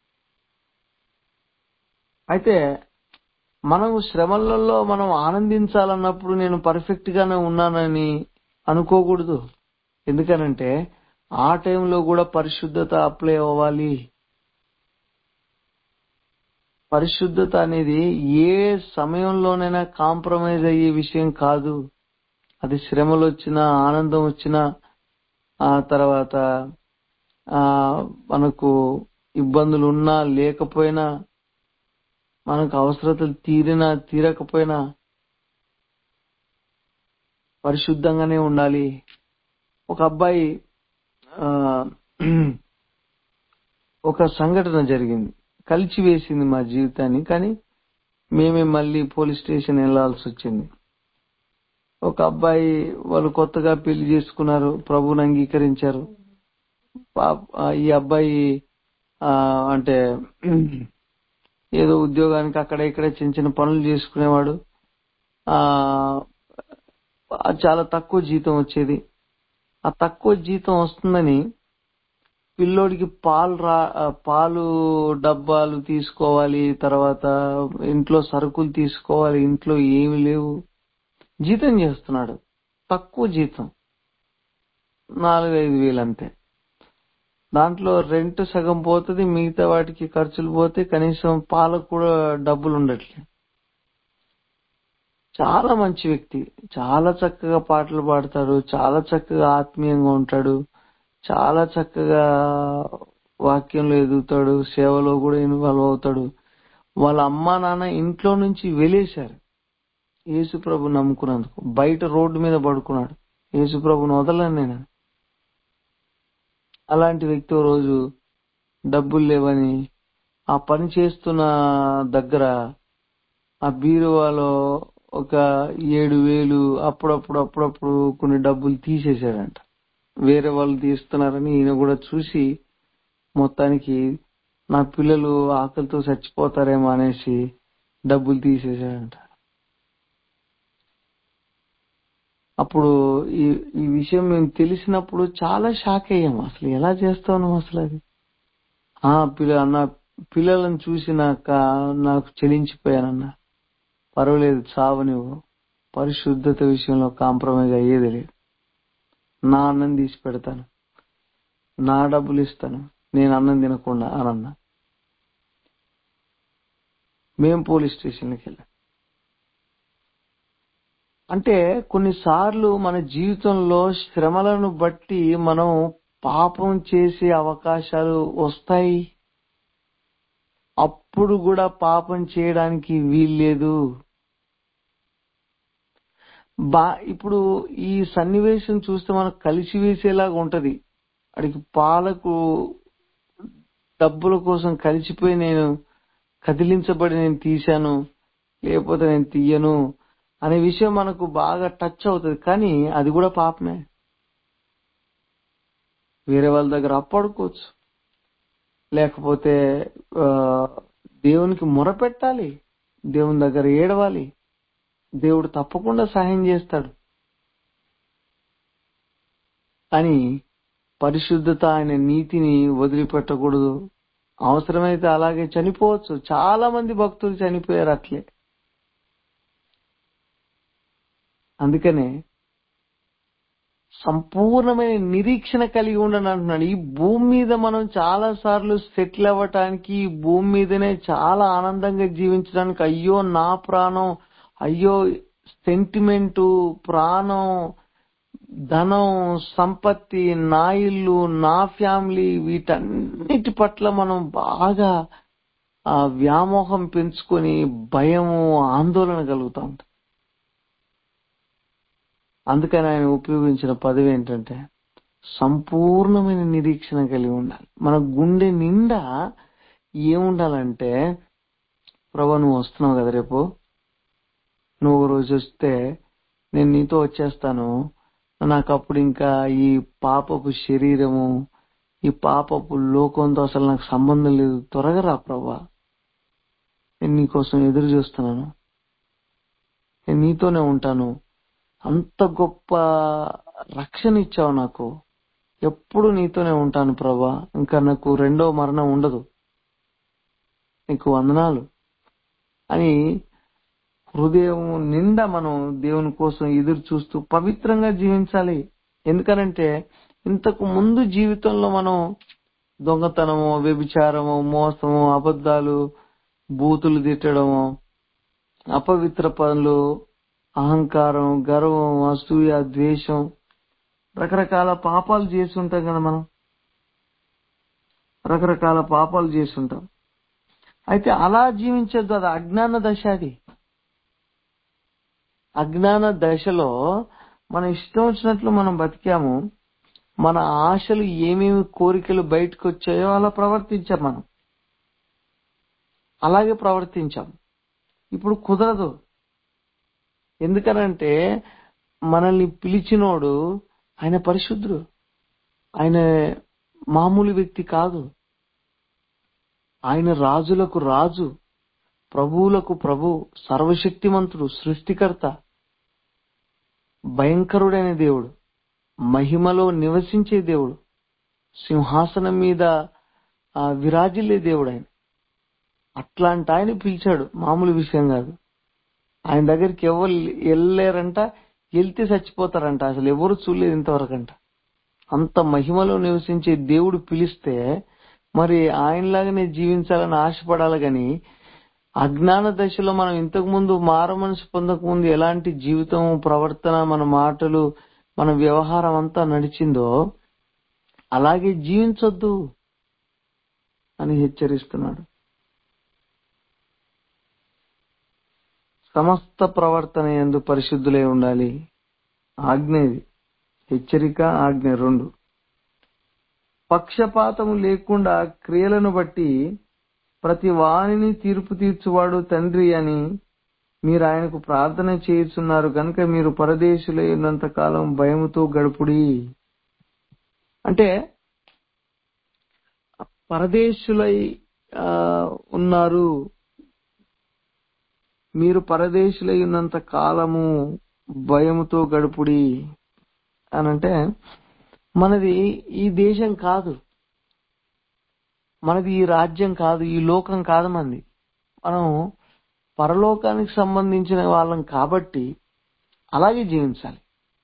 అయితే మనం శ్రమలలో మనం ఆనందించాలన్నప్పుడు నేను పర్ఫెక్ట్ గానే ఉన్నానని అనుకోకూడదు ఎందుకనంటే ఆ టైంలో కూడా పరిశుద్ధత అప్లై అవ్వాలి పరిశుద్ధత అనేది ఏ సమయంలోనైనా కాంప్రమైజ్ అయ్యే విషయం కాదు అది శ్రమలు వచ్చినా ఆనందం వచ్చినా ఆ తర్వాత ఆ మనకు ఇబ్బందులు ఉన్నా లేకపోయినా మనకు అవసరతలు తీరినా తీరకపోయినా పరిశుద్ధంగానే ఉండాలి ఒక అబ్బాయి ఆ ఒక సంఘటన జరిగింది కలిచి వేసింది మా జీవితాన్ని కానీ మేమే మళ్ళీ పోలీస్ స్టేషన్ వెళ్లాల్సి వచ్చింది ఒక అబ్బాయి వాళ్ళు కొత్తగా పెళ్లి చేసుకున్నారు ప్రభుని అంగీకరించారు పాప- ఆ, ఈ అబ్బాయి ఆ, అంటే ఏదో ఉద్యోగానికి అక్కడ ఇక్కడ చిన్న చిన్న పనులు చేసుకునేవాడు ఆ ఆ, చాలా తక్కువ జీతం వచ్చేది ఆ తక్కువ జీతం వస్తుందని పిల్లోడికి పాలు రా ఆ, పాలు డబ్బాలు తీసుకోవాలి తర్వాత ఇంట్లో సరుకులు తీసుకోవాలి ఇంట్లో ఏమి లేవు జీతం చేస్తున్నాడు తక్కువ జీతం నాలుగు ఐదు వేలు అంతే దాంట్లో రెంట్ సగం పోతుంది మిగతా వాటికి ఖర్చులు పోతే కనీసం పాలకు కూడా డబ్బులు ఉండట్లేదు చాలా మంచి వ్యక్తి చాలా చక్కగా పాటలు పాడతాడు చాలా చక్కగా ఆత్మీయంగా ఉంటాడు చాలా చక్కగా వాక్యంలో ఎదుగుతాడు సేవలో కూడా ఇన్వాల్వ్ అవుతాడు వాళ్ళ అమ్మా నాన్న ఇంట్లో నుంచి వెలేశారు యేసు ప్రభు నమ్ముకున్నందుకు బయట రోడ్డు మీద పడుకున్నాడు యేసు ప్రభుని వదలను నేను అలాంటి వ్యక్తి ఓ రోజు డబ్బులు లేవని ఆ పని చేస్తున్న దగ్గర ఆ బీరువాలో ఒక ఏడు వేలు అప్పుడప్పుడు అప్పుడప్పుడు కొన్ని డబ్బులు తీసేశాడంట వేరే వాళ్ళు తీస్తున్నారని ఈయన కూడా చూసి మొత్తానికి నా పిల్లలు ఆకలితో చచ్చిపోతారేమో అనేసి డబ్బులు తీసేశాడంట అప్పుడు ఈ ఈ విషయం మేము తెలిసినప్పుడు చాలా షాక్ అయ్యాము అసలు ఎలా చేస్తావు నువ్వు అసలు అది ఆ పిల్ల అన్న పిల్లలను చూసి నాక నాకు చెలించిపోయానన్న పర్వాలేదు చావు నువ్వు పరిశుద్ధత విషయంలో కాంప్రమైజ్ అయ్యేది లేదు నా అన్నం తీసి పెడతాను నా డబ్బులు ఇస్తాను నేను అన్నం తినకుండా అని అన్నా మేం పోలీస్ స్టేషన్కి వెళ్ళాం అంటే కొన్నిసార్లు మన జీవితంలో శ్రమలను బట్టి మనం పాపం చేసే అవకాశాలు వస్తాయి అప్పుడు కూడా పాపం చేయడానికి వీల్లేదు బా ఇప్పుడు ఈ సన్నివేశం చూస్తే మనకు కలిసి వేసేలాగా ఉంటది అడిగి పాలకు డబ్బుల కోసం కలిసిపోయి నేను కదిలించబడి నేను తీశాను లేకపోతే నేను తీయను అనే విషయం మనకు బాగా టచ్ అవుతుంది కానీ అది కూడా పాపమే వేరే వాళ్ళ దగ్గర అప్పడుకోవచ్చు లేకపోతే ఆ, దేవునికి మొరపెట్టాలి దేవుని దగ్గర ఏడవాలి దేవుడు తప్పకుండా సహాయం చేస్తాడు అని పరిశుద్ధత ఆయన నీతిని వదిలిపెట్టకూడదు అవసరమైతే అలాగే చనిపోవచ్చు చాలా మంది భక్తులు చనిపోయారు అట్లే అందుకనే సంపూర్ణమైన నిరీక్షణ కలిగి ఉండని అంటున్నాడు ఈ భూమి మీద మనం చాలా సార్లు సెటిల్ అవ్వటానికి ఈ భూమి మీదనే చాలా ఆనందంగా జీవించడానికి అయ్యో నా ప్రాణం అయ్యో సెంటిమెంటు ప్రాణం ధనం సంపత్తి నా ఇల్లు నా ఫ్యామిలీ వీటన్నిటి పట్ల మనం బాగా ఆ వ్యామోహం పెంచుకొని భయము ఆందోళన కలుగుతా ఉంటాం అందుకని ఆయన ఉపయోగించిన పదవి ఏంటంటే సంపూర్ణమైన నిరీక్షణ కలిగి ఉండాలి మన గుండె నిండా ఏముండాలంటే ప్రభా నువ్వు వస్తున్నావు కదా రేపు నువ్వు ఒక రోజు వస్తే నేను నీతో వచ్చేస్తాను నాకు అప్పుడు ఇంకా ఈ పాపపు శరీరము ఈ పాపపు లోకంతో అసలు నాకు సంబంధం లేదు త్వరగా రా ప్రభా నేను నీకోసం ఎదురు చూస్తున్నాను నేను నీతోనే ఉంటాను అంత గొప్ప రక్షణ ఇచ్చావు నాకు ఎప్పుడు నీతోనే ఉంటాను ప్రభా ఇంకా నాకు రెండో మరణం ఉండదు నీకు వందనాలు అని హృదయం నిండా మనం దేవుని కోసం ఎదురు చూస్తూ పవిత్రంగా జీవించాలి ఎందుకనంటే ఇంతకు ముందు జీవితంలో మనం దొంగతనము వ్యభిచారము మోసము అబద్ధాలు బూతులు తిట్టడము అపవిత్ర పనులు అహంకారం గర్వం అసూయ ద్వేషం రకరకాల పాపాలు చేసి ఉంటాం కదా మనం రకరకాల పాపాలు చేసి ఉంటాం అయితే అలా జీవించద్దు అది అజ్ఞాన దశ అది అజ్ఞాన దశలో మన ఇష్టం వచ్చినట్లు మనం బతికాము మన ఆశలు ఏమేమి కోరికలు బయటకు వచ్చాయో అలా ప్రవర్తించాం మనం అలాగే ప్రవర్తించాం ఇప్పుడు కుదరదు ఎందుకనంటే మనల్ని పిలిచినోడు ఆయన పరిశుద్ధుడు ఆయన మామూలు వ్యక్తి కాదు ఆయన రాజులకు రాజు ప్రభువులకు ప్రభు సర్వశక్తిమంతుడు సృష్టికర్త భయంకరుడైన దేవుడు మహిమలో నివసించే దేవుడు సింహాసనం మీద ఆ, విరాజిల్లే దేవుడు ఆయన అట్లాంటి ఆయన పిలిచాడు మామూలు విషయం కాదు ఆయన దగ్గరికి ఎవరు వెళ్ళలేరంట వెళ్తే చచ్చిపోతారంట అసలు ఎవరు చూడలేదు ఇంతవరకంట అంత మహిమలో నివసించే దేవుడు పిలిస్తే మరి ఆయనలాగానే జీవించాలని ఆశపడాలి గాని అజ్ఞాన దశలో మనం ఇంతకు ముందు మార మనసు పొందక ముందు ఎలాంటి జీవితం ప్రవర్తన మన మాటలు మన వ్యవహారం అంతా నడిచిందో అలాగే జీవించొద్దు అని హెచ్చరిస్తున్నాడు సమస్త ప్రవర్తన ఎందు పరిశుద్ధులై ఉండాలి ఆజ్ఞ ఇది హెచ్చరిక ఆజ్ఞ రెండు పక్షపాతము లేకుండా క్రియలను బట్టి ప్రతి వాణిని తీర్పు తీర్చువాడు తండ్రి అని మీరు ఆయనకు ప్రార్థన చేయుచున్నారు కనుక మీరు పరదేశులై ఉన్నంత కాలం భయముతో గడుపుడి అంటే పరదేశులై ఆ, ఉన్నారు మీరు పరదేశులై ఉన్నంత కాలము భయముతో గడుపుడి అనంటే మనది ఈ దేశం కాదు మనది ఈ రాజ్యం కాదు ఈ లోకం కాదు మనది మనం పరలోకానికి సంబంధించిన వాళ్ళం కాబట్టి అలాగే జీవించాలి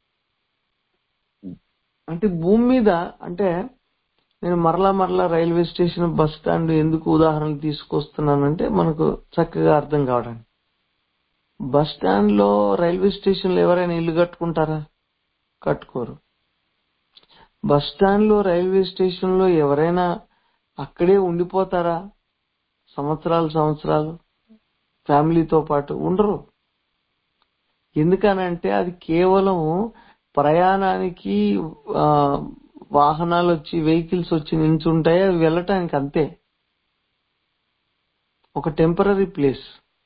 అంటే భూమి మీద అంటే నేను మరలా మరలా రైల్వే స్టేషన్ బస్ స్టాండ్ ఎందుకు ఉదాహరణ తీసుకొస్తున్నానంటే మనకు చక్కగా అర్థం కావడానికి బస్ స్టాండ్ లో రైల్వే స్టేషన్ లో ఎవరైనా ఇల్లు కట్టుకుంటారా కట్టుకోరు బస్ స్టాండ్ లో రైల్వే స్టేషన్ లో ఎవరైనా అక్కడే ఉండిపోతారా సంవత్సరాలు సంవత్సరాలు ఫ్యామిలీతో పాటు ఉండరు ఎందుకనంటే అది కేవలం ప్రయాణానికి ఆ, వాహనాలు వచ్చి వెహికల్స్ వచ్చి నించుంటాయి అవి వెళ్ళటానికి అంతే ఒక టెంపరీ ప్లేస్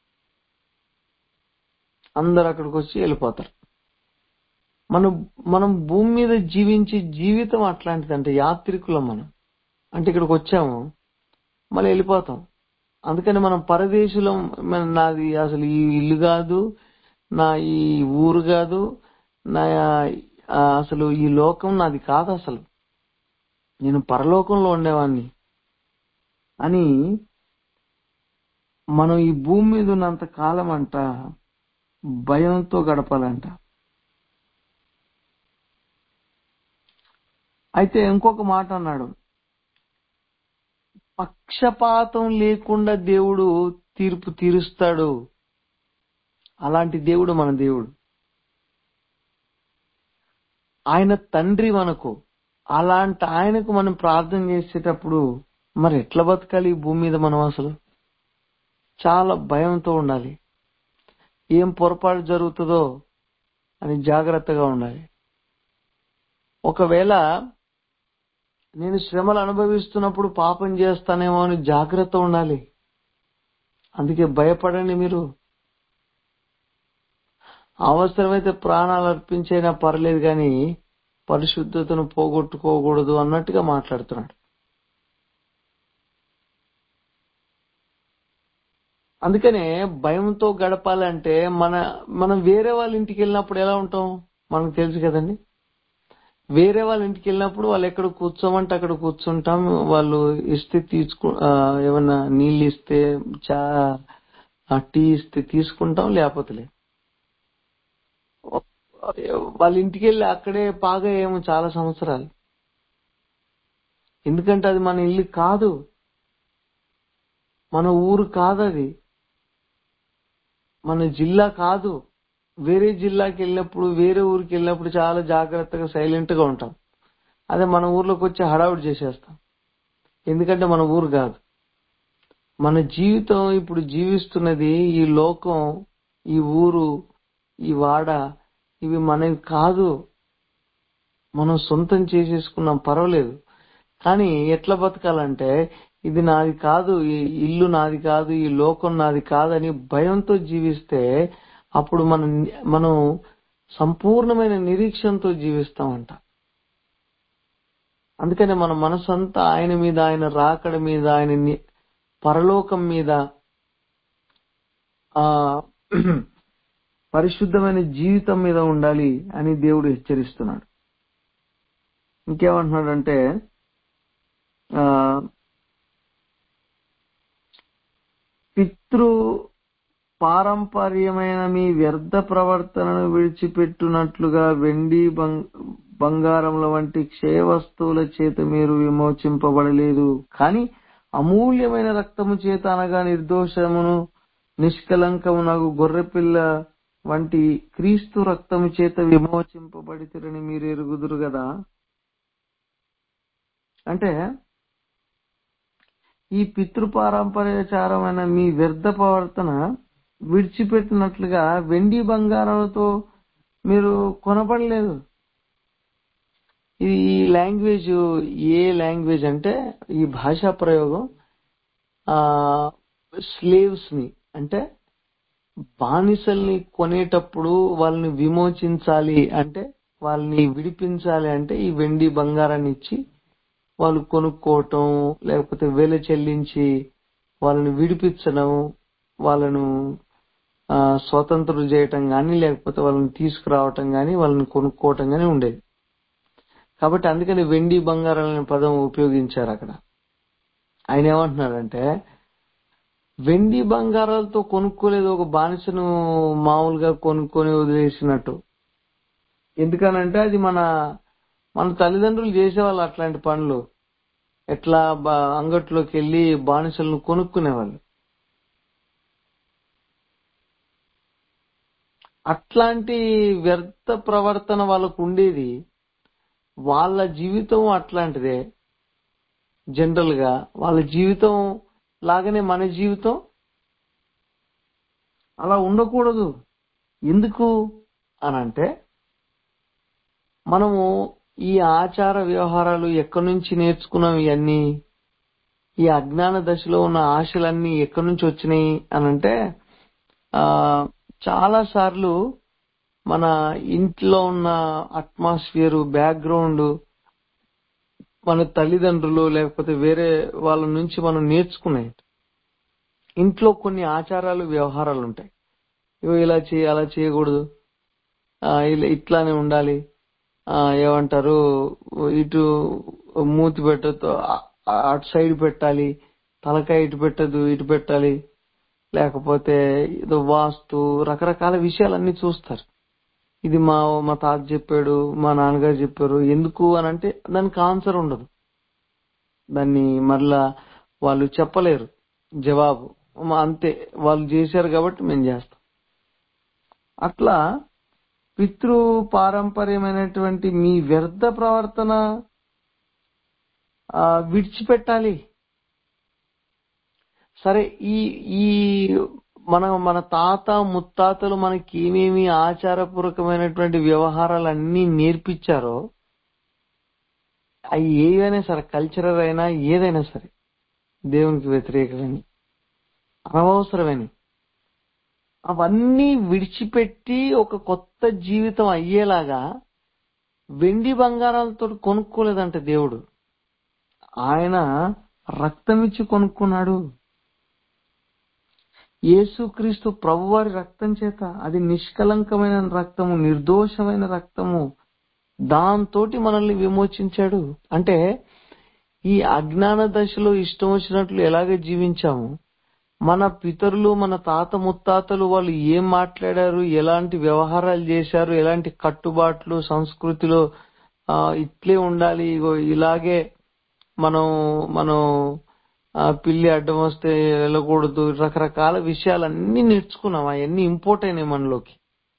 అందరు అక్కడికి వచ్చి వెళ్ళిపోతారు మనం మనం భూమి మీద జీవించే జీవితం అట్లాంటిది అంటే యాత్రికులం మనం అంటే ఇక్కడికి వచ్చాము మళ్ళీ వెళ్ళిపోతాం అందుకని మనం పరదేశులం మన- నాది అసలు ఈ ఇల్లు కాదు నా ఈ ఊరు కాదు నా ఆ, అసలు ఈ లోకం నాది కాదు అసలు నేను పరలోకంలో ఉండేవాడిని అని మనం ఈ భూమి మీద ఉన్నంత కాలం అంట భయంతో గడపాలంట అయితే ఇంకొక మాట అన్నాడు పక్షపాతం లేకుండా దేవుడు తీర్పు తీరుస్తాడు అలాంటి దేవుడు మన దేవుడు ఆయన తండ్రి మనకు అలాంటి ఆయనకు మనం ప్రార్థన చేసేటప్పుడు మరి ఎట్లా బతకాలి ఈ భూమి మీద మనం అసలు చాలా భయంతో ఉండాలి ఏం పొరపాటు జరుగుతుందో అని జాగ్రత్తగా ఉండాలి ఒకవేళ నేను శ్రమలు అనుభవిస్తున్నప్పుడు పాపం చేస్తానేమో అని జాగ్రత్త ఉండాలి అందుకే భయపడండి మీరు అవసరమైతే ప్రాణాలు అర్పించైనా పర్లేదు కానీ పరిశుద్ధతను పోగొట్టుకోకూడదు అన్నట్టుగా మాట్లాడుతున్నాడు అందుకనే భయంతో గడపాలంటే మన మనం వేరే వాళ్ళ ఇంటికి వెళ్ళినప్పుడు ఎలా ఉంటాం మనకు తెలుసు కదండి వేరే వాళ్ళ ఇంటికి వెళ్ళినప్పుడు వాళ్ళు ఎక్కడ కూర్చోమంటే అక్కడ కూర్చుంటాం వాళ్ళు ఇస్తే తీసుకు ఆ, ఏమన్నా నీళ్ళు ఇస్తే చా ఆ, టీ ఇస్తే తీసుకుంటాం లేకపోతే లేదు వాళ్ళ ఇంటికి వెళ్ళి అక్కడే పాగా ఏమో చాలా సంవత్సరాలు ఎందుకంటే అది మన ఇల్లు కాదు మన ఊరు కాదు అది మన జిల్లా కాదు వేరే జిల్లాకి వెళ్ళినప్పుడు వేరే ఊరికి వెళ్ళినప్పుడు చాలా జాగ్రత్తగా సైలెంట్ గా ఉంటాం అదే మన ఊర్లోకి వచ్చి హడావుడి చేసేస్తాం ఎందుకంటే మన ఊరు కాదు మన జీవితం ఇప్పుడు జీవిస్తున్నది ఈ లోకం ఈ ఊరు ఈ వాడ ఇవి మనవి కాదు మనం సొంతం చేసేసుకున్నాం పర్వాలేదు కానీ ఎట్లా బతకాలంటే ఇది నాది కాదు ఈ ఇల్లు నాది కాదు ఈ లోకం నాది కాదని భయంతో జీవిస్తే అప్పుడు మనం మనం సంపూర్ణమైన నిరీక్షణతో జీవిస్తామంట అందుకని మన మనసంతా ఆయన మీద ఆయన రాకడ మీద ఆయన ని- పరలోకం మీద ఆ పరిశుద్ధమైన జీవితం మీద ఉండాలి అని దేవుడు హెచ్చరిస్తున్నాడు ఇంకేమంటున్నాడంటే ఆ పితృ పారంపర్యమైన మీ వ్యర్థ ప్రవర్తనను విడిచిపెట్టునట్లుగా వెండి బంగ్- బంగారముల వంటి క్షయ వస్తువుల చేత మీరు విమోచింపబడలేదు కానీ అమూల్యమైన రక్తము చేత అనగా నిర్దోషమును నిష్కలంకమునగు గొర్రెపిల్ల వంటి క్రీస్తు రక్తము చేత విమోచింపబడితిరని మీరు ఎరుగుదురు కదా అంటే ఈ పితృపారంపర్యచారమైన మీ వ్యర్థ ప్రవర్తన విడిచిపెట్టినట్లుగా వెండి బంగారాలతో మీరు కొనబడలేదు ఇది ఈ లాంగ్వేజ్ ఏ లాంగ్వేజ్ అంటే ఈ భాషా ప్రయోగం ఆ స్లేవ్స్ ని అంటే బానిసల్ని కొనేటప్పుడు వాళ్ళని విమోచించాలి అంటే వాళ్ళని విడిపించాలి అంటే ఈ వెండి బంగారాన్ని ఇచ్చి వాళ్ళు కొనుక్కోవటం లేకపోతే వెల చెల్లించి వాళ్ళని విడిపించడం వాళ్ళను ఆ, స్వతంత్రులు చేయటం గాని లేకపోతే వాళ్ళని తీసుకురావటం గాని వాళ్ళని కొనుక్కోవటం గాని ఉండేది కాబట్టి అందుకని వెండి బంగారం అనే పదం ఉపయోగించారు అక్కడ ఆయన ఏమంటున్నారంటే వెండి బంగారాలతో కొనుక్కోలేదు ఒక బానిసను మామూలుగా కొనుక్కొని వదిలేసినట్టు ఎందుకనంటే అది మన మన తల్లిదండ్రులు చేసేవాళ్ళు అట్లాంటి పనులు ఎట్లా బా- అంగట్లోకి వెళ్ళి బానిసలను కొనుక్కునేవాళ్ళు అట్లాంటి వ్యర్థ ప్రవర్తన వాళ్ళకు ఉండేది వాళ్ళ జీవితం అట్లాంటిదే జనరల్ గా వాళ్ళ జీవితం లాగానే మన జీవితం అలా ఉండకూడదు ఎందుకు అని అంటే మనము ఈ ఆచార వ్యవహారాలు ఎక్కడి నుంచి నేర్చుకున్నాం ఇవన్నీ ఈ అజ్ఞాన దశలో ఉన్న ఆశలన్నీ ఎక్కడి నుంచి వచ్చినాయి అని అంటే ఆ చాలా సార్లు మన ఇంట్లో ఉన్న అట్మాస్ఫియర్ బ్యాక్గ్రౌండ్ మన తల్లిదండ్రులు లేకపోతే వేరే వాళ్ళ నుంచి మనం నేర్చుకున్నాయి ఇంట్లో కొన్ని ఆచారాలు వ్యవహారాలు ఉంటాయి ఇగో ఇలా చేయ అలా చేయకూడదు ఆ, ఇలా ఇట్లానే ఉండాలి ఆ, ఏమంటారు ఇటు మూతి పెట్టదు అటు సైడ్ పెట్టాలి తలకాయ ఇటు పెట్టదు ఇటు పెట్టాలి లేకపోతే ఏదో వాస్తు రకరకాల విషయాలన్నీ చూస్తారు ఇది మా మా తాత చెప్పాడు మా నాన్నగారు చెప్పారు ఎందుకు అని అంటే దానికి ఆన్సర్ ఉండదు దాన్ని మరలా వాళ్ళు చెప్పలేరు జవాబు మా అంతే వాళ్ళు చేశారు కాబట్టి మేము చేస్తాం అట్లా పితృ పారంపర్యమైనటువంటి మీ వ్యర్థ ప్రవర్తన ఆ, విడిచిపెట్టాలి సరే ఈ ఈ మన మన తాత ముత్తాతలు మనకి ఏమేమి ఆచారపూర్వకమైనటువంటి వ్యవహారాలు అన్ని నేర్పించారో అవి ఏవైనా సరే కల్చరల్ అయినా ఏదైనా సరే దేవునికి వ్యతిరేకమైన అనవసరమైన అవన్నీ విడిచిపెట్టి ఒక కొత్త జీవితం అయ్యేలాగా వెండి బంగారాలతో కొనుక్కోలేదంట దేవుడు ఆయన రక్తం ఇచ్చి కొనుక్కున్నాడు యేసుక్రీస్తు ప్రభువారి రక్తం చేత అది నిష్కలంకమైన రక్తము నిర్దోషమైన రక్తము దాంతోటి మనల్ని విమోచించాడు అంటే ఈ అజ్ఞాన దశలో ఇష్టం వచ్చినట్లు ఎలాగ జీవించాము మన పితరులు మన తాత ముత్తాతలు వాళ్ళు ఏం మాట్లాడారు ఎలాంటి వ్యవహారాలు చేశారు ఎలాంటి కట్టుబాట్లు సంస్కృతిలో ఆ, ఇట్లే ఉండాలి ఇగో ఇలాగే మనం మనం ఆ, పిల్లి అడ్డం వస్తే వెళ్ళకూడదు రకరకాల విషయాలన్నీ నేర్చుకున్నాం అవన్నీ ఇంపోర్ట్ అయినాయి మనలోకి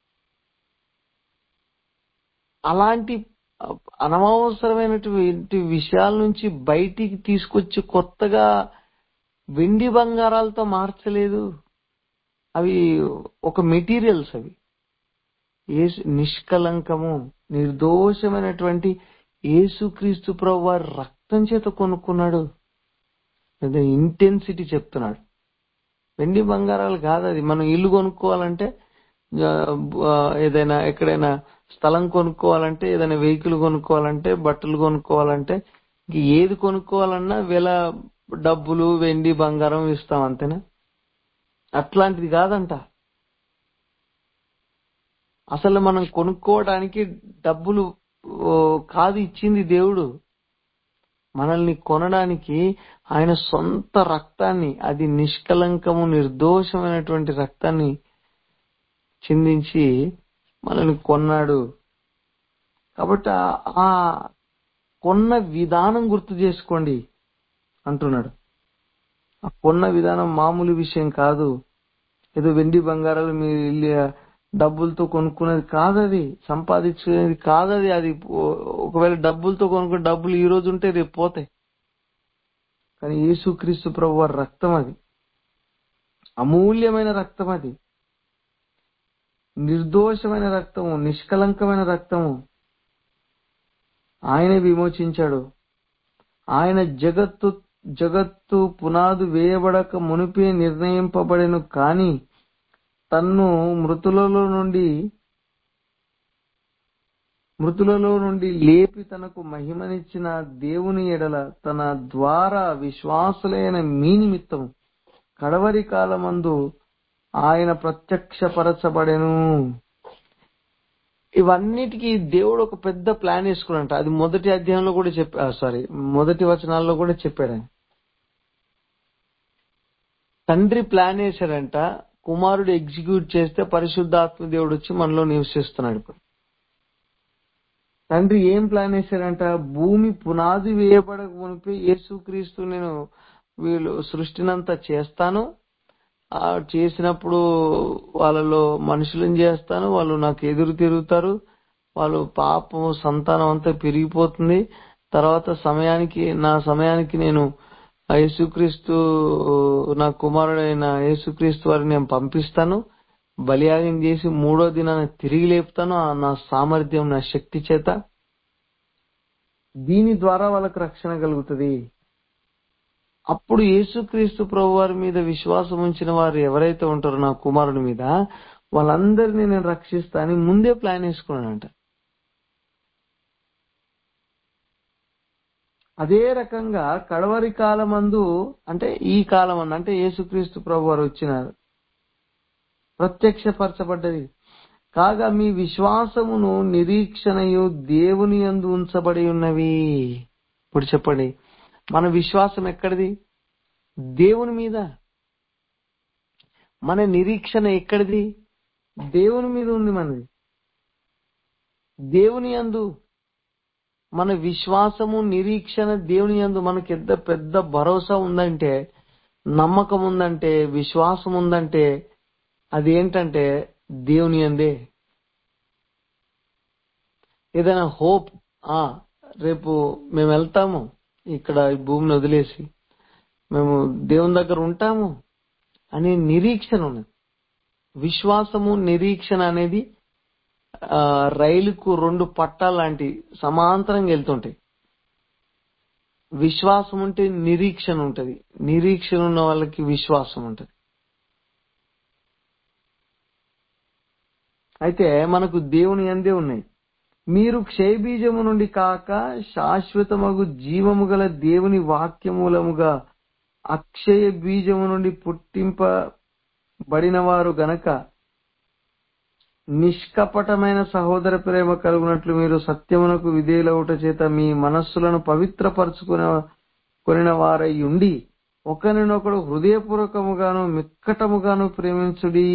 అలాంటి ఆ, అనవసరమైనటువంటి విషయాల నుంచి బయటికి తీసుకొచ్చి కొత్తగా వెండి బంగారాలతో మార్చలేదు అవి ఒక మెటీరియల్స్ అవి యేసు నిష్కలంకము నిర్దోషమైనటువంటి యేసుక్రీస్తు ప్రభు వారి రక్తం చేత కొనుక్కున్నాడు ఇంటెన్సిటీ చెప్తున్నాడు వెండి బంగారాలు కాదు అది మనం ఇల్లు కొనుక్కోవాలంటే ఆ, ఆ, ఏదైనా ఎక్కడైనా స్థలం కొనుక్కోవాలంటే ఏదైనా వెహికల్ కొనుక్కోవాలంటే బట్టలు కొనుక్కోవాలంటే ఇంక ఏది కొనుక్కోవాలన్నా వేల డబ్బులు వెండి బంగారం ఇస్తాం అంతేనా అట్లాంటిది కాదంట అసలు మనం కొనుక్కోవడానికి డబ్బులు ఓ, కాదు ఇచ్చింది దేవుడు మనల్ని కొనడానికి ఆయన సొంత రక్తాన్ని అది నిష్కలంకము నిర్దోషమైనటువంటి రక్తాన్ని చిందించి మనల్ని కొన్నాడు కాబట్టి ఆ- ఆ కొన్న విధానం గుర్తు చేసుకోండి అంటున్నాడు ఆ కొన్న విధానం మామూలు విషయం కాదు ఏదో వెండి బంగారాలు మీ ఇల్లు డబ్బులతో కొనుక్కునేది కాదది సంపాదించుకునేది కాదది అది ఓ- ఒకవేళ డబ్బులతో కొనుక్కునే డబ్బులు ఈ రోజు ఉంటే రేపు పోతాయి కానీ యేసుక్రీస్తు ప్రభు వారి రక్తం అది అమూల్యమైన రక్తం అది నిర్దోషమైన రక్తము నిష్కలంకమైన రక్తము ఆయనే విమోచించాడు ఆయన జగత్తు జగత్తు పునాదు వేయబడక మునిపే నిర్ణయింపబడెను కాని తన్ను మృతులలో నుండి మృతులలో నుండి లేపి తనకు మహిమనిచ్చిన దేవుని ఎడల తన ద్వారా విశ్వాసులైన మీ నిమిత్తం కడవరి కాలమందు ఆయన ప్రత్యక్షపరచబడెను ఇవన్నిటికీ దేవుడు ఒక పెద్ద ప్లాన్ వేసుకున్నట్ట అది మొదటి అధ్యాయంలో కూడా చెప్పా సారీ మొదటి వచనాల్లో కూడా చెప్పాడు ఆయన. తండ్రి ప్లాన్ వేశాడంట కుమారుడు ఎగ్జిక్యూట్ చేస్తే పరిశుద్ధాత్మ దేవుడు వచ్చి మనలో నివసిస్తున్నాడు ఇప్పుడు తండ్రి ఏం ప్లాన్ వేశాడంట భూమి పునాది వేయబడక మునిపే యేసుక్రీస్తు నేను వీళ్ళు సృష్టినంతా చేస్తాను ఆ చేసినప్పుడు వాళ్ళలో మనుషులను చేస్తాను వాళ్ళు నాకు ఎదురు తిరుగుతారు వాళ్ళు పాపం సంతానం అంతా పెరిగిపోతుంది తర్వాత సమయానికి నా సమయానికి నేను ఆ యేసుక్రీస్తు నా కుమారుడైన యేసుక్రీస్తు వారిని నేను పంపిస్తాను బలియాగం చేసి మూడో దినాన్ని తిరిగి లేపుతాను ఆ నా సామర్థ్యం నా శక్తి చేత దీని ద్వారా వాళ్ళకు రక్షణ కలుగుతుంది అప్పుడు యేసుక్రీస్తు ప్రభు వారి మీద విశ్వాసం ఉంచిన వారు ఎవరైతే ఉంటారో నా కుమారుడి మీద వాళ్ళందరినీ నేను రక్షిస్తా అని ముందే ప్లాన్ వేసుకున్నానంట అదే రకంగా కడవరి కాలమందు అంటే ఈ కాలం అన్న అంటే యేసుక్రీస్తు ప్రభు వారు వచ్చినారు ప్రత్యక్షపరచబడ్డది కాగా మీ విశ్వాసమును నిరీక్షణయు దేవుని యందు ఉంచబడి ఉన్నవి ఇప్పుడు చెప్పండి మన విశ్వాసం ఎక్కడిది దేవుని మీద మన నిరీక్షణ ఎక్కడిది దేవుని మీద ఉంది మనది దేవుని యందు మన విశ్వాసము నిరీక్షణ దేవుని యందు మనకి ఎంత పెద్ద భరోసా ఉందంటే నమ్మకం ఉందంటే విశ్వాసం ఉందంటే అదేంటంటే దేవుని అందే ఏదైనా హోప్ ఆ రేపు మేము వెళ్తాము ఇక్కడ ఈ భూమిని వదిలేసి మేము దేవుని దగ్గర ఉంటాము అనే నిరీక్షణ ఉన్నది విశ్వాసము నిరీక్షణ అనేది ఆ, రైలుకు రెండు పట్టాలు లాంటి సమాంతరంగా వెళ్తుంటాయి విశ్వాసం ఉంటే నిరీక్షణ ఉంటది నిరీక్షణ ఉన్న వాళ్ళకి విశ్వాసం ఉంటది అయితే మనకు దేవుని అందే ఉన్నాయి మీరు క్షయబీజము నుండి కాక శాశ్వతమగు జీవము గల దేవుని వాక్యమూలముగా అక్షయ బీజము నుండి పుట్టింపబడిన వారు గనక నిష్కపటమైన సహోదర ప్రేమ కలుగునట్లు మీరు సత్యమునకు విధేయులవుట చేత మీ మనస్సులను పవిత్రపరచుకునే కొనిన వారై ఉండి ఒకరినొకడు హృదయపూర్వకముగాను మిక్కటముగాను ప్రేమించుడి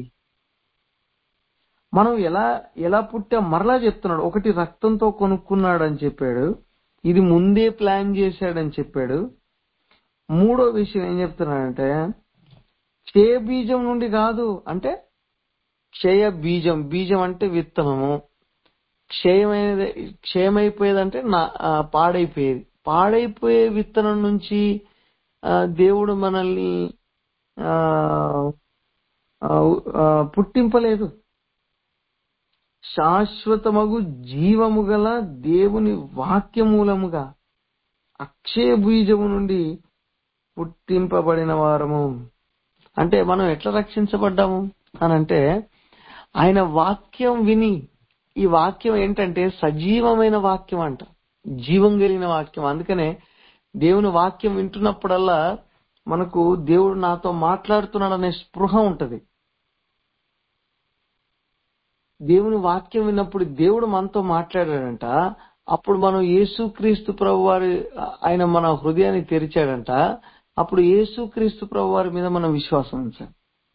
మనం ఎలా ఎలా పుట్టాం మరలా చెప్తున్నాడు ఒకటి రక్తంతో కొనుక్కున్నాడు అని చెప్పాడు ఇది ముందే ప్లాన్ చేశాడని చెప్పాడు మూడో విషయం ఏం చెప్తున్నాడంటే క్షయ బీజం నుండి కాదు అంటే క్షయ బీజం బీజం అంటే విత్తనము క్షయమైనది క్షయమైపోయేదంటే నా ఆ, పాడైపోయేది పాడైపోయే విత్తనం నుంచి ఆ, దేవుడు మనల్ని ఆ, ఆ, ఆ, పుట్టింపలేదు శాశ్వతమగు జీవము గల దేవుని వాక్యమూలముగా అక్షయ బీజము నుండి పుట్టింపబడిన వారము అంటే మనం ఎట్లా రక్షించబడ్డాము అని అంటే ఆయన వాక్యం విని ఈ వాక్యం ఏంటంటే సజీవమైన వాక్యం అంట జీవం కలిగిన వాక్యం అందుకనే దేవుని వాక్యం వింటున్నప్పుడల్లా మనకు దేవుడు నాతో మాట్లాడుతున్నాడనే స్పృహ ఉంటది దేవుని వాక్యం విన్నప్పుడు దేవుడు మనతో మాట్లాడాడంట అప్పుడు మనం యేసుక్రీస్తు ప్రభు వారి ఆయన మన హృదయాన్ని తెరిచాడంట అప్పుడు యేసుక్రీస్తు ప్రభు వారి మీద మనం విశ్వాసం ఉంచాం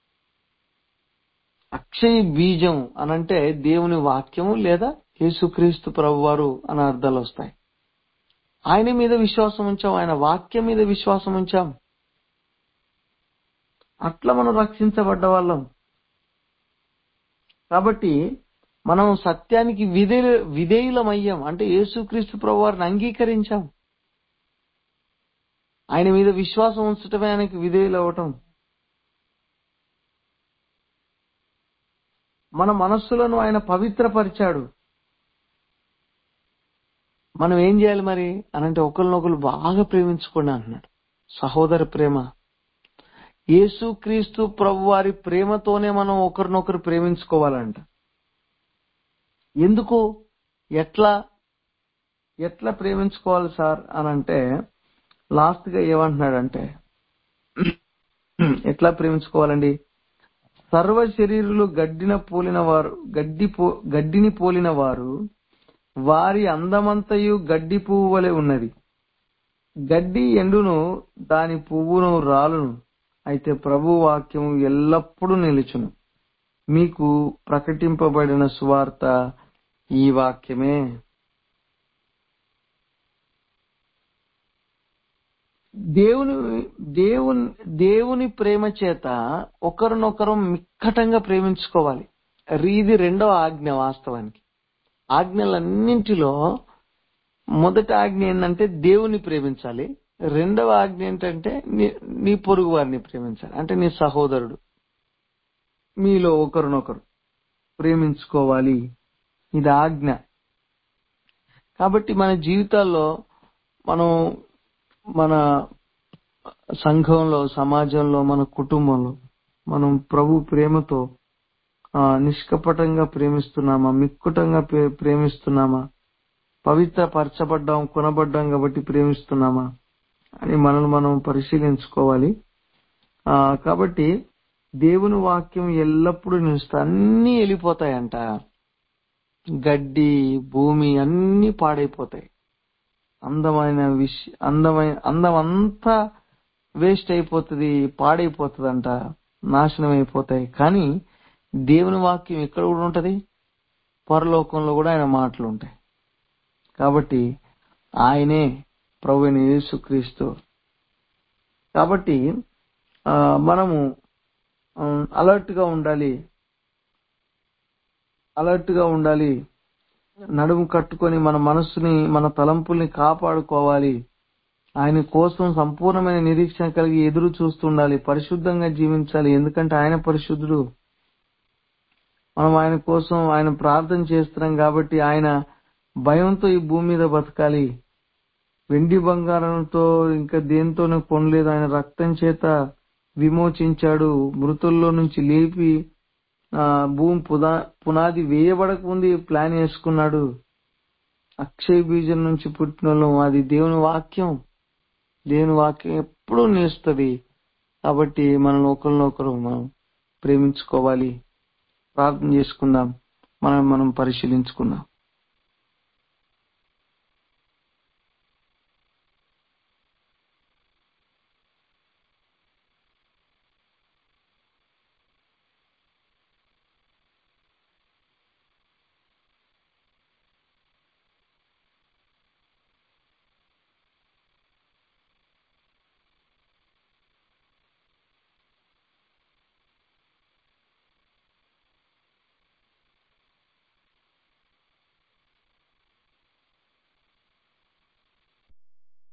అక్షయ బీజం అనంటే దేవుని వాక్యము లేదా యేసుక్రీస్తు ప్రభు వారు అనే అర్థాలు వస్తాయి ఆయన మీద విశ్వాసం ఉంచాం ఆయన వాక్యం మీద విశ్వాసం ఉంచాం అట్లా మనం రక్షించబడ్డ వాళ్ళం కాబట్టి మనం సత్యానికి విధేయ విధేయులమయ్యాం అంటే యేసుక్రీస్తు ప్రభు వారిని అంగీకరించాం ఆయన మీద విశ్వాసం ఉంచటమే ఆయనకి విధేయులు అవటం మన మనస్సులను ఆయన పవిత్రపరిచాడు మనం ఏం చేయాలి మరి అనంటే ఒకరినొకరు బాగా ప్రేమించుకోండి అంటున్నాడు సహోదర ప్రేమ యేసుక్రీస్తు ప్రభు వారి ప్రేమతోనే మనం ఒకరినొకరు ప్రేమించుకోవాలంట ఎందుకు ఎట్లా ఎట్లా ప్రేమించుకోవాలి సార్ అని అంటే లాస్ట్ గా ఏమంటున్నాడంటే ఎట్లా ప్రేమించుకోవాలండి సర్వ శరీరులు గడ్డిన పోలిన వారు గడ్డి పో గడ్డిని పోలిన వారు వారి అందమంతయు గడ్డి పువ్వు వలె ఉన్నది గడ్డి ఎండును దాని పువ్వును రాలును అయితే ప్రభు వాక్యం ఎల్లప్పుడూ నిలుచును మీకు ప్రకటింపబడిన సువార్త ఈ వాక్యమే దేవుని దేవుని దేవుని ప్రేమ చేత ఒకరినొకరు మిక్కటంగా ప్రేమించుకోవాలి ఇది రెండవ ఆజ్ఞ వాస్తవానికి ఆజ్ఞలన్నింటిలో మొదటి ఆజ్ఞ ఏంటంటే దేవుని ప్రేమించాలి రెండవ ఆజ్ఞ ఏంటంటే నీ నీ పొరుగు వారిని ప్రేమించాలి అంటే నీ సహోదరుడు మీలో ఒకరినొకరు ప్రేమించుకోవాలి ఇది ఆజ్ఞ కాబట్టి మన జీవితాల్లో మనం మన సంఘంలో సమాజంలో మన కుటుంబంలో మనం ప్రభు ప్రేమతో ఆ, నిష్కపటంగా ప్రేమిస్తున్నామా మిక్కుటంగా ప్రే- ప్రేమిస్తున్నామా పవిత్ర పరచబడ్డాం కొనబడ్డాం కాబట్టి ప్రేమిస్తున్నామా అని మనల్ని మనం పరిశీలించుకోవాలి ఆ కాబట్టి దేవుని వాక్యం ఎల్లప్పుడూ నిలుస్తా అన్ని వెళ్ళిపోతాయంట గడ్డి భూమి అన్ని పాడైపోతాయి అందమైన విష అందమైన అందం అంతా వేస్ట్ అయిపోతుంది పాడైపోతుందంట నాశనం అయిపోతాయి కానీ దేవుని వాక్యం ఎక్కడ కూడా ఉంటది పరలోకంలో కూడా ఆయన మాటలు ఉంటాయి కాబట్టి ఆయనే ప్రభుని యేసుక్రీస్తు కాబట్టి ఆ, మనము అలర్ట్ గా ఉండాలి అలర్ట్ గా ఉండాలి నడుము కట్టుకొని మన మనస్సుని మన తలంపుల్ని కాపాడుకోవాలి ఆయన కోసం సంపూర్ణమైన నిరీక్షణ కలిగి ఎదురు చూస్తుండాలి పరిశుద్ధంగా జీవించాలి ఎందుకంటే ఆయన పరిశుద్ధుడు మనం ఆయన కోసం ఆయన ప్రార్థన చేస్తున్నాం కాబట్టి ఆయన భయంతో ఈ భూమి మీద బతకాలి వెండి బంగారంతో ఇంకా దేంతోనూ కొనలేదు ఆయన రక్తం చేత విమోచించాడు మృతుల్లో నుంచి లేపి ఆ, భూమి పునా పునాది వేయబడక ముందు ఈ ప్లాన్ వేసుకున్నాడు అక్షయ బీజం నుంచి పుట్టిన వాళ్ళం. అది దేవుని వాక్యం దేవుని వాక్యం ఎప్పుడూ నేస్తుంది కాబట్టి మనం ఒకరినొకరు మనం ప్రేమించుకోవాలి ప్రార్థన చేసుకుందాం మనం మనం పరిశీలించుకుందాం